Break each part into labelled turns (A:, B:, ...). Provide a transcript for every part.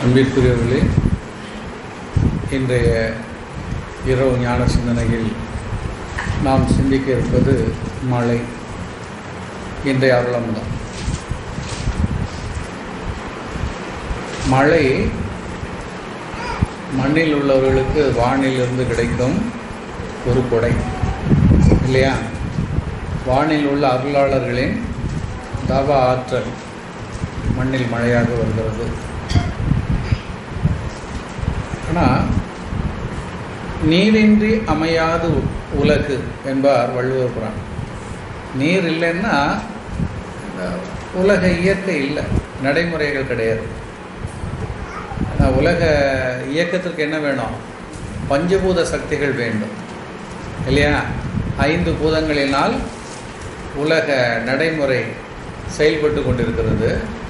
A: அன்பிற்குரியவர்களே இன்றைய இரவு ஞான சிந்தனையில் நாம் சிந்திக்க இருப்பது மழை இன்றைய அருளம்தான் மழை மண்ணில் உள்ளவர்களுக்கு வானிலிருந்து கிடைக்கும் ஒரு கொடை இல்லையா வானில் உள்ள அருளாளர்களின் தவ ஆற்றல் மண்ணில் மழையாக வருகிறது ஆனால் நீரின்றி அமையாது உலகு என்பார் வள்ளுவர் புறான் நீர் இல்லைன்னா இந்த உலக இயற்கை இல்லை நடைமுறைகள் கிடையாது ஆனால் உலக இயக்கத்திற்கு என்ன வேணும் பஞ்சபூத சக்திகள் வேண்டும் இல்லையா ஐந்து பூதங்களினால் உலக நடைமுறை செயல்பட்டு கொண்டிருக்கிறது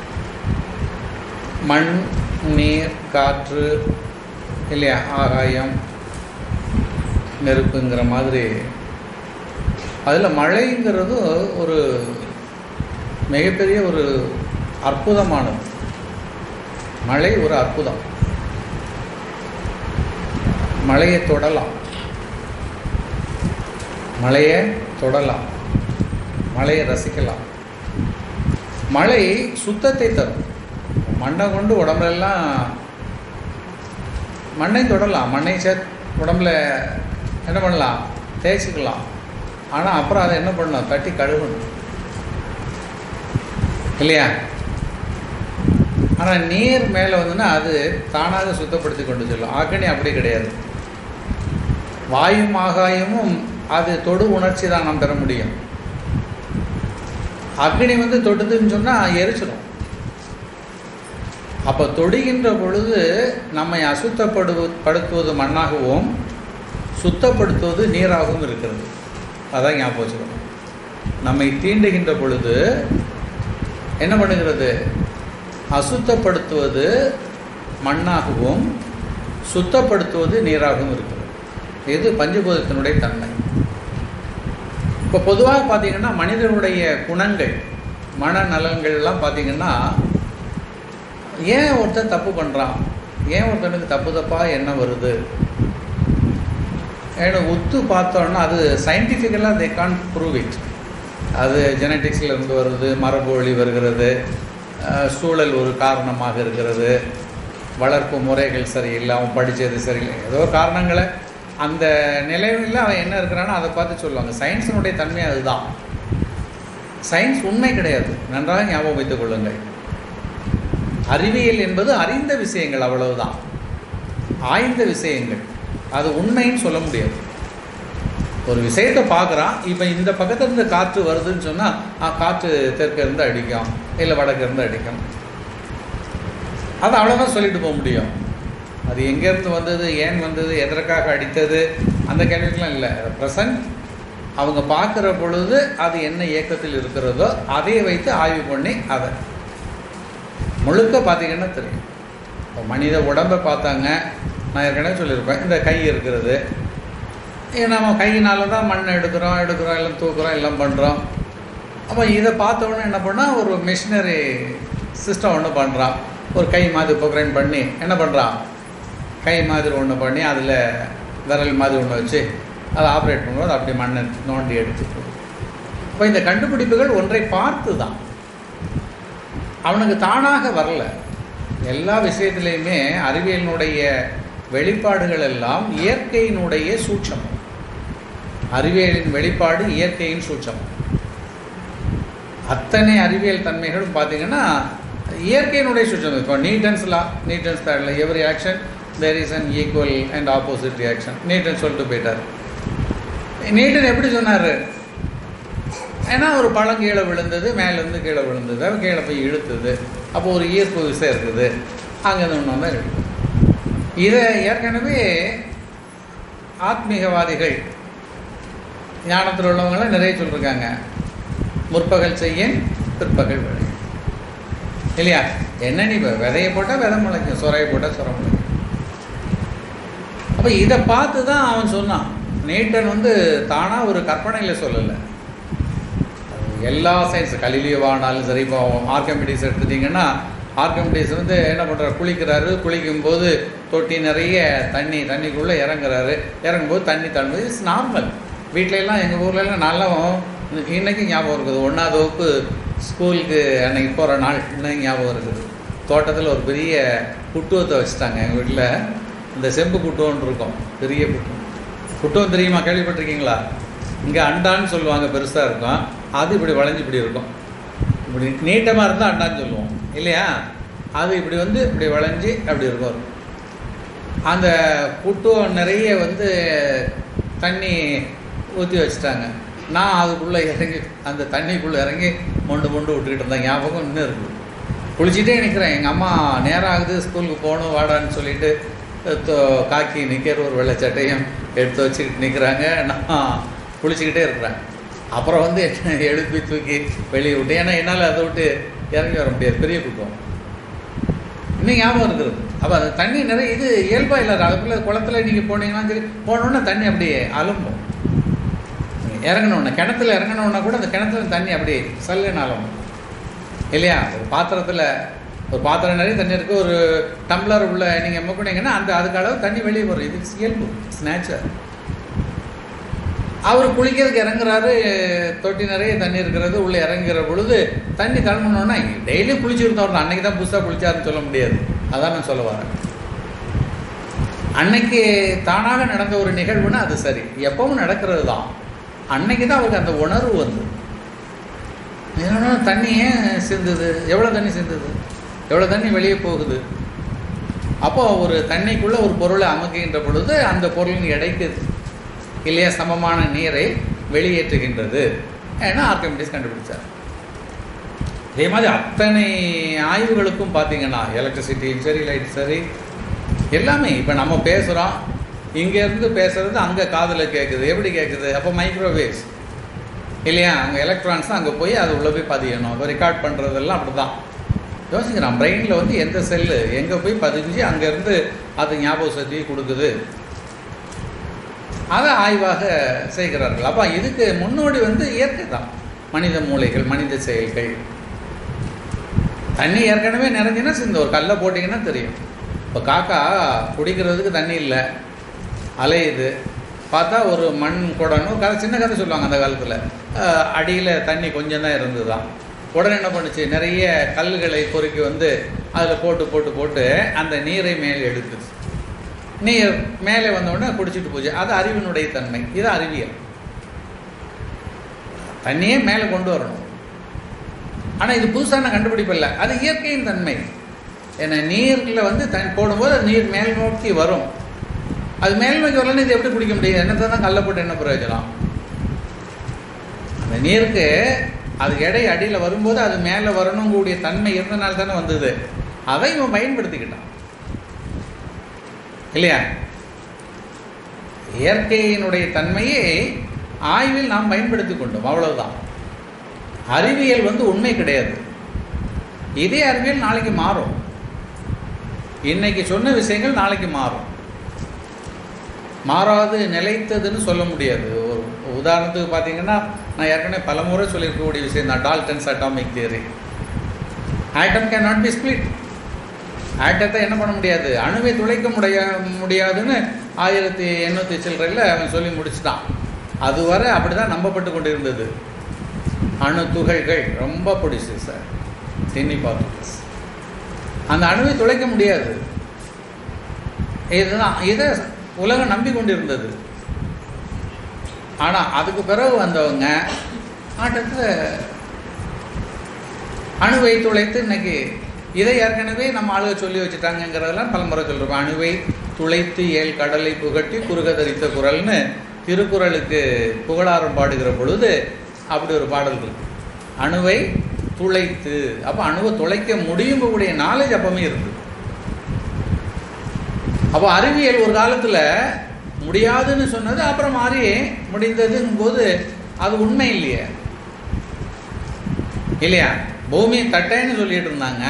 A: மண் நீர் காற்று இல்லையா ஆகாயம் நெருப்புங்கிற மாதிரி அதில் மழைங்கிறது ஒரு மிகப்பெரிய ஒரு அற்புதமானது மழை ஒரு அற்புதம் மழையை தொடலாம் மழையை தொடலாம் மழையை ரசிக்கலாம் மழை சுத்தத்தை தரும் மண்ணை கொண்டு உடம்புலெல்லாம் மண்ணை தொடலாம் மண்ணை சே உடம்புல என்ன பண்ணலாம் தேய்ச்சிக்கலாம் ஆனால் அப்புறம் அதை என்ன பண்ணணும் தட்டி கழுவணும் இல்லையா ஆனால் நீர் மேலே வந்துன்னா அது தானாக சுத்தப்படுத்தி கொண்டு செல்லும் ஆக்கணி அப்படி கிடையாது வாயும் ஆகாயமும் அது தொடு உணர்ச்சி தான் நாம் பெற முடியும் அக்னி வந்து தொடுதுன்னு சொன்னால் எரிச்சிடும் அப்போ தொடுகின்ற பொழுது நம்மை அசுத்தப்படு படுத்துவது மண்ணாகவும் சுத்தப்படுத்துவது நீராகவும் இருக்கிறது அதான் ஞாபகம் வச்சுக்கணும் நம்மை தீண்டுகின்ற பொழுது என்ன பண்ணுகிறது அசுத்தப்படுத்துவது மண்ணாகவும் சுத்தப்படுத்துவது நீராகவும் இருக்கிறது இது பஞ்சபூதத்தினுடைய தன்மை இப்போ பொதுவாக பார்த்தீங்கன்னா மனிதனுடைய குணங்கள் மனநலன்கள்லாம் பார்த்தீங்கன்னா ஏன் ஒருத்தன் தப்பு பண்ணுறான் ஏன் ஒருத்தனுக்கு தப்பு தப்பாக என்ன வருது ஏன்னா உத்து பார்த்தோன்னா அது சயின்டிஃபிக்கலாக தே கான் ப்ரூவ் இட் அது ஜெனட்டிக்ஸில் இருந்து வருது மரபு வழி வருகிறது சூழல் ஒரு காரணமாக இருக்கிறது வளர்ப்பு முறைகள் சரியில்லை அவன் படித்தது சரியில்லை ஏதோ காரணங்களை அந்த நிலையில் அவன் என்ன இருக்கிறானோ அதை பார்த்து சொல்லுவாங்க சயின்ஸினுடைய தன்மை அதுதான் சயின்ஸ் உண்மை கிடையாது நன்றாக ஞாபகம் வைத்துக் கொள்ளுங்கள் அறிவியல் என்பது அறிந்த விஷயங்கள் அவ்வளவுதான் ஆய்ந்த விஷயங்கள் அது உண்மைன்னு சொல்ல முடியாது ஒரு விஷயத்தை பார்க்குறான் இப்போ இந்த பக்கத்துல இருந்து காற்று வருதுன்னு சொன்னால் காற்று தெற்க இருந்து அடிக்கும் இல்லை வடக்கு இருந்து அடிக்கும் அது அவ்வளோதான் சொல்லிட்டு போக முடியும் அது எங்கேருந்து வந்தது ஏன் வந்தது எதற்காக அடித்தது அந்த கேள்விக்கெலாம் இல்லை ப்ரெசன்ட் அவங்க பார்க்குற பொழுது அது என்ன இயக்கத்தில் இருக்கிறதோ அதை வைத்து ஆய்வு பண்ணி அதை முழுக்க பார்த்தீங்கன்னா தெரியும் இப்போ மனித உடம்பை பார்த்தாங்க நான் ஏற்கனவே சொல்லியிருப்பேன் இந்த கை இருக்கிறது நம்ம கையினால தான் மண் எடுக்கிறோம் எடுக்கிறோம் எல்லாம் தூக்குறோம் எல்லாம் பண்ணுறோம் அப்போ இதை பார்த்தோன்னே என்ன பண்ணால் ஒரு மிஷினரி சிஸ்டம் ஒன்று பண்ணுறான் ஒரு கை மாதிரி ப்ரோக்ரைன் பண்ணி என்ன பண்ணுறான் கை மாதிரி ஒன்று பண்ணி அதில் விரல் மாதிரி ஒன்று வச்சு அதை ஆப்ரேட் பண்ணும்போது அப்படி மண்ணை நோண்டி எடுத்து இப்போ இந்த கண்டுபிடிப்புகள் ஒன்றை பார்த்து தான் அவனுக்கு தானாக வரல எல்லா விஷயத்துலேயுமே அறிவியலினுடைய வெளிப்பாடுகள் எல்லாம் இயற்கையினுடைய சூட்சம் அறிவியலின் வெளிப்பாடு இயற்கையின் சூட்சம் அத்தனை அறிவியல் தன்மைகளும் பார்த்தீங்கன்னா இயற்கையினுடைய சூட்சம் இப்போ நீட்டன்ஸ் லா நீட்டன்ஸ் தேர்டில் every action there is an equal and opposite reaction Newton சொல்லிட்டு போயிட்டார் நீட்டன் எப்படி சொன்னார் ஏன்னா ஒரு பழம் கீழே விழுந்தது மேலேருந்து கீழே விழுந்தது அது கீழே போய் இழுத்துது அப்போ ஒரு ஈர்ப்பு விசை இருக்குது அங்கேருந்து ஒன்று வந்தால் இழுக்கும் இதை ஏற்கனவே ஆத்மீகவாதிகள் ஞானத்தில் உள்ளவங்களாம் நிறைய சொல்லியிருக்காங்க முற்பகல் செய்ய பிற்பகல் விளையும் இல்லையா என்ன நீ விதையை போட்டால் விதை முளைக்கும் சுரையை போட்டால் சுரம் முளைக்கும் அப்போ இதை பார்த்து தான் அவன் சொன்னான் நீட்டன் வந்து தானாக ஒரு கற்பனையில் சொல்லலை எல்லா சயின்ஸ் கலிலியோவானாலும் சரி இப்போ ஆர்கமிடிஸ் எடுத்துட்டிங்கன்னா ஆர்கமிடிஸ் வந்து என்ன பண்ணுறாரு குளிக்கிறாரு குளிக்கும்போது தொட்டி நிறைய தண்ணி தண்ணிக்குள்ளே இறங்குறாரு இறங்கும்போது தண்ணி தள்ளும்போது இட்ஸ் நார்மல் வீட்டிலலாம் எங்கள் ஊர்லலாம் நல்லா இன்னைக்கு ஞாபகம் இருக்குது ஒன்றாவது வகுப்பு ஸ்கூலுக்கு அன்னைக்கு போகிற நாள் இன்னைக்கு ஞாபகம் இருக்குது தோட்டத்தில் ஒரு பெரிய குட்டுவத்தை வச்சுட்டாங்க எங்கள் வீட்டில் இந்த செம்பு குட்டுவன்னு இருக்கும் பெரிய குட்டுவம் குட்டுவம் தெரியுமா கேள்விப்பட்டிருக்கீங்களா இங்கே அண்டான்னு சொல்லுவாங்க பெருசாக இருக்கும் அது இப்படி வளைஞ்சு இப்படி இருக்கும் இப்படி நீட்டமாக இருந்தால் அண்டான்னு சொல்லுவோம் இல்லையா அது இப்படி வந்து இப்படி வளைஞ்சு அப்படி இருக்கும் அந்த குட்டுவம் நிறைய வந்து தண்ணி ஊற்றி வச்சுட்டாங்க நான் அதுக்குள்ளே இறங்கி அந்த தண்ணிக்குள்ளே இறங்கி மொண்டு மொண்டு விட்டுக்கிட்டு இருந்தேன் ஞாபகம் இன்னும் இருக்குது குளிச்சுட்டே நிற்கிறேன் எங்கள் அம்மா நேரம் ஆகுது ஸ்கூலுக்கு போகணும் வாடான்னு சொல்லிட்டு தோ- காக்கி நிற்கிற ஒரு வெள்ளை சட்டையும் எடுத்து வச்சுக்கிட்டு நிற்கிறாங்க நான் குளிச்சுக்கிட்டே இருக்கிறேன் அப்புறம் வந்து என்ன எழுப்பி தூக்கி வெளியே விட்டு ஏன்னா என்னால் அதை விட்டு இறங்கி வர முடியாது பெரிய குற்றம் இன்னும் ஞாபகம் இருக்கிறது அப்போ அந்த தண்ணி நிறைய இது இயல்பாக இல்லை அதுக்குள்ளே குளத்துல நீங்கள் போனீங்கன்னா சரி போனோன்னே தண்ணி அப்படியே அலும்பும் இறங்கணுன்னா கிணத்துல இறங்கணுன்னா கூட அந்த கிணத்துல தண்ணி அப்படியே சல்லுன்னு அலும்பும் இல்லையா ஒரு பாத்திரத்தில் ஒரு பாத்திரம் நிறைய தண்ணி இருக்குது ஒரு டம்ளர் உள்ள நீங்கள் முக்கினீங்கன்னா அந்த அதுக்கு அளவு தண்ணி வெளியே வரும் இது இயல்பு இட்ஸ் நேச்சர் அவர் குளிக்கிறதுக்கு இறங்குறாரு தொட்டி நிறைய தண்ணி இருக்கிறது உள்ளே இறங்குற பொழுது தண்ணி தள்ளணுன்னா டெய்லி குளிச்சுருந்தவர் தான் அன்னைக்கு தான் புதுசாக குளிச்சாருன்னு சொல்ல முடியாது அதான் நான் சொல்ல வரேன் அன்னைக்கு தானாக நடந்த ஒரு நிகழ்வுனா அது சரி எப்பவும் நடக்கிறது தான் அன்னைக்கு தான் அவருக்கு அந்த உணர்வு வந்து ஏன்னா தண்ணி ஏன் சிந்துது எவ்வளோ தண்ணி சிந்துது எவ்வளோ தண்ணி வெளியே போகுது அப்போ ஒரு தண்ணிக்குள்ளே ஒரு பொருளை அமுக்குகின்ற பொழுது அந்த பொருளின் எடைக்கு இல்லையா சமமான நீரை வெளியேற்றுகின்றது ஏன்னா ஆர்கமிடிஸ் கண்டுபிடிச்சார் இதே மாதிரி அத்தனை ஆய்வுகளுக்கும் பார்த்தீங்கன்னா எலக்ட்ரிசிட்டியும் சரி லைட் சரி எல்லாமே இப்போ நம்ம பேசுகிறோம் இங்கேருந்து பேசுறது அங்கே காதில் கேட்குது எப்படி கேட்குது அப்போ மைக்ரோவேவ்ஸ் இல்லையா அங்கே எலக்ட்ரான்ஸ் தான் அங்கே போய் அது உள்ளே போய் பதியணும் இப்போ ரெக்கார்ட் பண்ணுறதெல்லாம் அப்படி தான் யோசிக்கிறான் பிரெயினில் வந்து எந்த செல்லு எங்கே போய் பதிஞ்சு அங்கேருந்து அது ஞாபக சக்தியை கொடுக்குது அதை ஆய்வாக செய்கிறார்கள் அப்போ இதுக்கு முன்னோடி வந்து இயற்கை தான் மனித மூளைகள் மனித செயல்கள் தண்ணி ஏற்கனவே நிறைஞ்சுன்னா சிந்த ஒரு கல்லை போட்டிங்கன்னா தெரியும் இப்போ காக்கா குடிக்கிறதுக்கு தண்ணி இல்லை அலையுது பார்த்தா ஒரு மண் குடம்னு கதை சின்ன கதை சொல்லுவாங்க அந்த காலத்தில் அடியில் தண்ணி கொஞ்சம் தான் இருந்துதான் உடனே என்ன பண்ணுச்சு நிறைய கல்லுகளை பொறுக்கி வந்து அதில் போட்டு போட்டு போட்டு அந்த நீரை மேலே எடுத்துச்சு நீர் மேலே வந்த உடனே குடிச்சிட்டு போச்சு அது அறிவினுடைய தன்மை இது அறிவியல் தண்ணியே மேலே கொண்டு வரணும் ஆனால் இது புதுசான கண்டுபிடிப்பு இல்லை அது இயற்கையின் தன்மை ஏன்னா நீரில் வந்து தண்ணி போடும்போது அது நீர் மேல் நோக்கி வரும் அது மேல் நோக்கி வரலன்னு இது எப்படி குடிக்க முடியும் என்னத்தை தான் கல்லை போட்டு என்ன பிரயோஜனம் அந்த நீருக்கு அது எடை அடியில் வரும்போது அது மேலே வரணுங்கூடிய தன்மை இருந்தனால தானே வந்தது அதை இவன் பயன்படுத்திக்கிட்டான் இல்லையா இயற்கையினுடைய தன்மையை ஆய்வில் நாம் பயன்படுத்தி கொண்டோம் அவ்வளவுதான் அறிவியல் வந்து உண்மை கிடையாது இதே அறிவியல் நாளைக்கு மாறும் இன்னைக்கு சொன்ன விஷயங்கள் நாளைக்கு மாறும் மாறாது நிலைத்ததுன்னு சொல்ல முடியாது ஒரு உதாரணத்துக்கு பார்த்தீங்கன்னா நான் ஏற்கனவே பல முறை சொல்லியிருக்கக்கூடிய விஷயம் தான் Dalton's atomic theory atom can not be split ஆட்டத்தை என்ன பண்ண முடியாது அணுவை துளைக்க முடிய முடியாதுன்னு ஆயிரத்தி எண்ணூற்றி சில்லறையில் அவன் சொல்லி முடிச்சிட்டான் அதுவரை அப்படி தான் நம்பப்பட்டு கொண்டு இருந்தது அணு துகள்கள் ரொம்ப பிடிச்சி சார் தின்னி பார்த்து அந்த அணுவை துளைக்க முடியாது இதுதான் இதை உலகம் நம்பி கொண்டிருந்தது ஆனால் அதுக்கு பிறகு வந்தவங்க ஆட்டத்தில் அணுவை துளைத்து இன்னைக்கு இதை ஏற்கனவே நம்ம ஆளுக சொல்லி வச்சுட்டாங்கங்கிறதெல்லாம் பலமுறை சொல்கிறோம் அணுவை துளைத்து ஏழ் கடலை புகட்டி குறுக தரித்த குரல்னு திருக்குறளுக்கு புகழாரம் பாடுகிற பொழுது அப்படி ஒரு பாடல் இருக்கு அணுவை துளைத்து அப்போ அணுவை துளைக்க முடியுங்கக்கூடிய நாலேஜ் அப்பவுமே இருக்கு அப்போ அறிவியல் ஒரு காலத்தில் முடியாதுன்னு சொன்னது அப்புறம் மாறி முடிந்ததுங்கும் போது அது உண்மை இல்லையே இல்லையா பூமி தட்டைன்னு சொல்லிட்டு இருந்தாங்க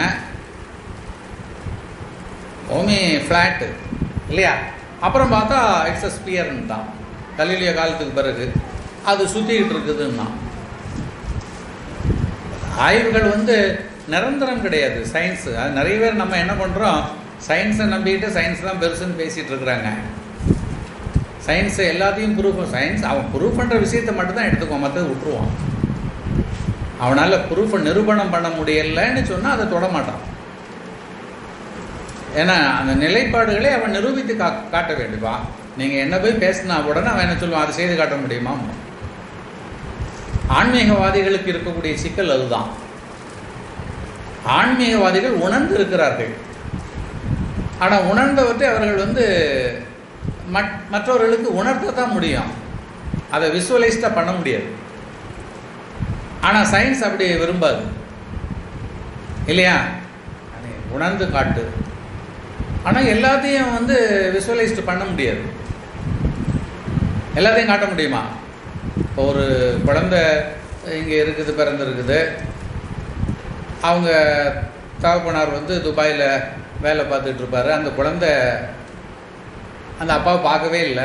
A: பூமி ஃப்ளாட்டு இல்லையா அப்புறம் பார்த்தா இட்ஸ் அ ஸ்பியர்ன்ட்டான் கலிலிய காலத்துக்கு பிறகு அது சுற்றிக்கிட்டு இருக்குதுன்னா ஆய்வுகள் வந்து நிரந்தரம் கிடையாது சயின்ஸு அது நிறைய பேர் நம்ம என்ன பண்ணுறோம் சயின்ஸை நம்பிக்கிட்டு சயின்ஸ் தான் பெருசுன்னு பேசிகிட்டு இருக்கிறாங்க சயின்ஸை எல்லாத்தையும் ப்ரூவ் சயின்ஸ் அவன் ப்ரூவ் பண்ணுற விஷயத்தை மட்டும்தான் எடுத்துக்குவான் மற்றது விட்டுருவான் அவனால் ப்ரூஃபை நிரூபணம் பண்ண முடியலைன்னு சொன்னால் அதை தொட மாட்டான் ஏன்னா அந்த நிலைப்பாடுகளை அவன் நிரூபித்து கா காட்ட வேண்டுமா நீங்கள் என்ன போய் பேசினா உடனே அவன் என்ன சொல்லுவான் அதை செய்து காட்ட முடியுமா ஆன்மீகவாதிகளுக்கு இருக்கக்கூடிய சிக்கல் அதுதான் ஆன்மீகவாதிகள் உணர்ந்து இருக்கிறார்கள் ஆனால் உணர்ந்தவற்றை அவர்கள் வந்து மட் மற்றவர்களுக்கு உணர்த்த தான் முடியும் அதை விசுவலைஸ்டாக பண்ண முடியாது ஆனால் சயின்ஸ் அப்படி விரும்பாது இல்லையா அதை உணர்ந்து காட்டு ஆனால் எல்லாத்தையும் வந்து விசுவலைஸ்டு பண்ண முடியாது எல்லாத்தையும் காட்ட முடியுமா இப்போ ஒரு குழந்த இங்கே இருக்குது பிறந்திருக்குது அவங்க தகப்பனார் வந்து துபாயில் வேலை பார்த்துட்டு இருப்பார் அந்த குழந்த அந்த அப்பாவை பார்க்கவே இல்லை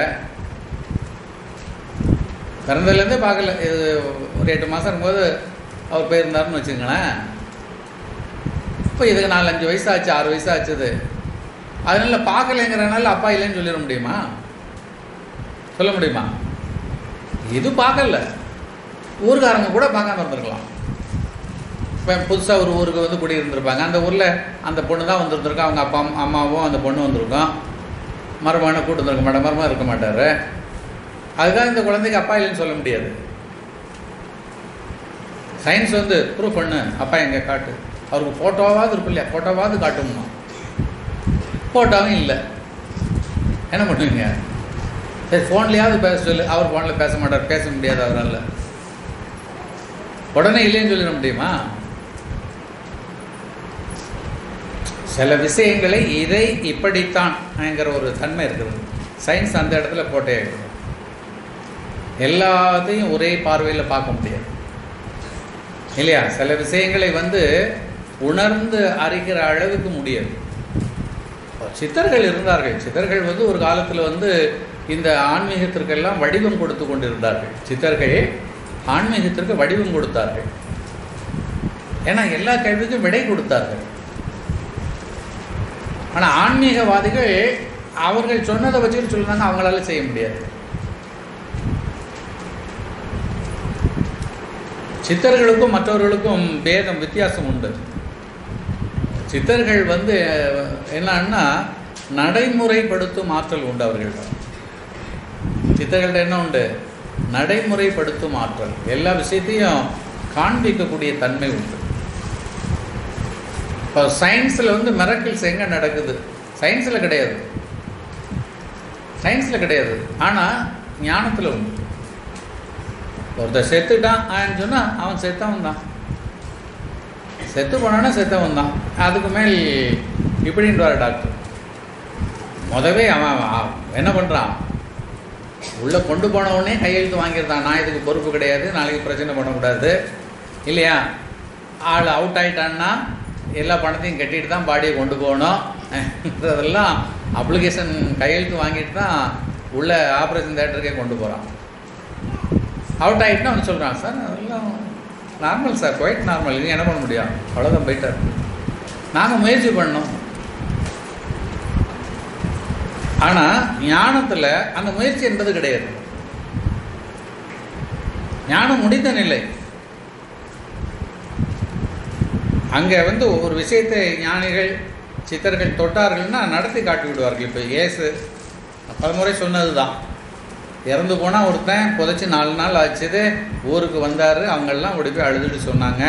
A: பிறந்ததுலேருந்தே பார்க்கல இது ஒரு எட்டு மாதம் இருக்கும்போது அவர் போயிருந்தாருன்னு வச்சுக்கங்களேன் இப்போ இதுக்கு நாலஞ்சு வயசு ஆச்சு ஆறு வயசு ஆச்சுது அதனால பார்க்கலைங்கிறனால அப்பா இல்லைன்னு சொல்லிட முடியுமா சொல்ல முடியுமா இது பார்க்கல ஊருக்காரங்க கூட பார்க்காம இருந்திருக்கலாம் இப்போ புதுசாக ஒரு ஊருக்கு வந்து குடியிருந்திருப்பாங்க அந்த ஊரில் அந்த பொண்ணு தான் வந்துருந்துருக்கோம் அவங்க அப்பா அம்மாவும் அந்த பொண்ணு வந்திருக்கோம் மருமகனை கூட்டு வந்திருக்க மாட்டேன் மருமகன் இருக்க மாட்டார் அதுதான் இந்த குழந்தைக்கு அப்பா இல்லைன்னு சொல்ல முடியாது சயின்ஸ் வந்து ப்ரூவ் பண்ணு அப்பா எங்கே காட்டு அவருக்கு ஃபோட்டோவாவது இருக்கும் இல்லையா ஃபோட்டோவாவது காட்டுமா ஃபோட்டோவும் இல்லை என்ன பண்ணுவீங்க சரி ஃபோன்லேயாவது பேச சொல்லு அவர் ஃபோனில் பேச மாட்டார் பேச முடியாது அவரால் உடனே இல்லைன்னு சொல்லிட முடியுமா சில விஷயங்களை இதை இப்படித்தான்ங்கிற ஒரு தன்மை இருக்குது சயின்ஸ் அந்த இடத்துல போட்டே இருக்குது எல்லாத்தையும் ஒரே பார்வையில் பார்க்க முடியாது இல்லையா சில விஷயங்களை வந்து உணர்ந்து அறிகிற அளவுக்கு முடியாது சித்தர்கள் இருந்தார்கள் சித்தர்கள் வந்து ஒரு காலத்தில் வந்து இந்த ஆன்மீகத்திற்கெல்லாம் வடிவம் கொடுத்து கொண்டிருந்தார்கள் சித்தர்கள் ஆன்மீகத்திற்கு வடிவம் கொடுத்தார்கள் ஏன்னா எல்லா கேள்விக்கும் விடை கொடுத்தார்கள் ஆனால் ஆன்மீகவாதிகள் அவர்கள் சொன்னதை வச்சுட்டு சொல்லுறாங்க அவங்களால செய்ய முடியாது சித்தர்களுக்கும் மற்றவர்களுக்கும் பேதம் வித்தியாசம் உண்டு சித்தர்கள் வந்து என்னன்னா நடைமுறைப்படுத்தும் ஆற்றல் உண்டு அவர்கள் சித்தர்கள்ட்ட என்ன உண்டு நடைமுறைப்படுத்தும் ஆற்றல் எல்லா விஷயத்தையும் காண்பிக்கக்கூடிய தன்மை உண்டு இப்போ சயின்ஸில் வந்து மிரக்கிள்ஸ் எங்கே நடக்குது சயின்ஸில் கிடையாது சயின்ஸில் கிடையாது ஆனால் ஞானத்தில் உண்டு ஒருத்தர் செத்துட்டான் ஆன்னு சொன்னால் அவன் செத்தவன் தான் செத்து போனான்னா செத்தவன் தான் அதுக்கு மேல் இப்படின்றார் டாக்டர் முதவே அவன் என்ன பண்ணுறான் உள்ளே கொண்டு போனவுடனே கையெழுத்து வாங்கியிருந்தான் நான் இதுக்கு பொறுப்பு கிடையாது நாளைக்கு பிரச்சனை பண்ணக்கூடாது இல்லையா ஆள் அவுட் ஆகிட்டான்னா எல்லா பணத்தையும் கட்டிட்டு தான் பாடியை கொண்டு போகணும் இதெல்லாம் அப்ளிகேஷன் கையெழுத்து வாங்கிட்டு தான் உள்ள ஆப்ரேஷன் தேட்டருக்கே கொண்டு போகிறான் அவுட் ஆகிட்டுனா அவன் சொல்கிறான் சார் அதெல்லாம் நார்மல் சார் குவைட் நார்மல் இது என்ன பண்ண முடியும் அவ்வளோதான் போயிட்டார் நாங்கள் முயற்சி பண்ணோம் ஆனால் ஞானத்தில் அந்த முயற்சி என்பது கிடையாது ஞானம் முடிந்த நிலை அங்கே வந்து ஒரு விஷயத்தை ஞானிகள் சித்தர்கள் தொட்டார்கள்னா நடத்தி காட்டி விடுவார்கள் இப்போ ஏசு பலமுறை சொன்னது தான் இறந்து போனால் ஒருத்தன் புதைச்சி நாலு நாள் ஆச்சுது ஊருக்கு வந்தார் அவங்கெல்லாம் ஓடி போய் அழுதுட்டு சொன்னாங்க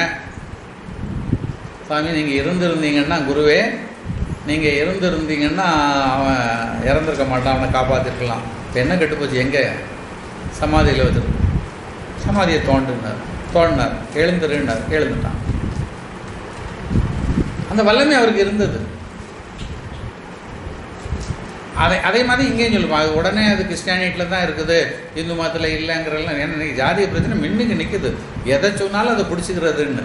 A: சாமி நீங்கள் இருந்திருந்தீங்கன்னா குருவே நீங்கள் இருந்திருந்தீங்கன்னா அவன் இறந்துருக்க மாட்டான் அவனை காப்பாற்றிருக்கலாம் இப்போ என்ன கெட்டு போச்சு எங்கே சமாதியில் வச்சுருக்கு சமாதியை தோண்டினார் தோண்டினார் எழுந்துருன்னார் எழுந்துட்டான் அந்த வல்லமை அவருக்கு இருந்தது அதை அதே மாதிரி இங்கேயும் சொல்லுவோம் அது உடனே அது கிறிஸ்டியானிட்டியில் தான் இருக்குது இந்து மதத்தில் இல்லைங்கிறதெல்லாம் ஏன்னா இன்னைக்கு ஜாதிய பிரச்சனை மின்னுக்கு நிற்குது எதை சொன்னாலும் அதை பிடிச்சிக்கிறதுன்னு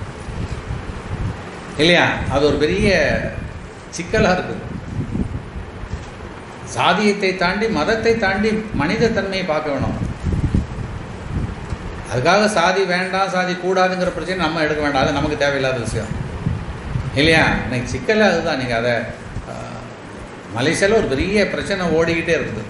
A: இல்லையா அது ஒரு பெரிய சிக்கலாக இருக்குது சாதியத்தை தாண்டி மதத்தை தாண்டி மனித தன்மையை பார்க்க வேணும் அதுக்காக சாதி வேண்டாம் சாதி கூடாதுங்கிற பிரச்சனை நம்ம எடுக்க வேண்டாம் அது நமக்கு தேவையில்லாத விஷயம் இல்லையா இன்னைக்கு சிக்கல் அதுதான் நீங்கள் அதை மலேசியாவில் ஒரு பெரிய பிரச்சனை ஓடிக்கிட்டே இருக்குது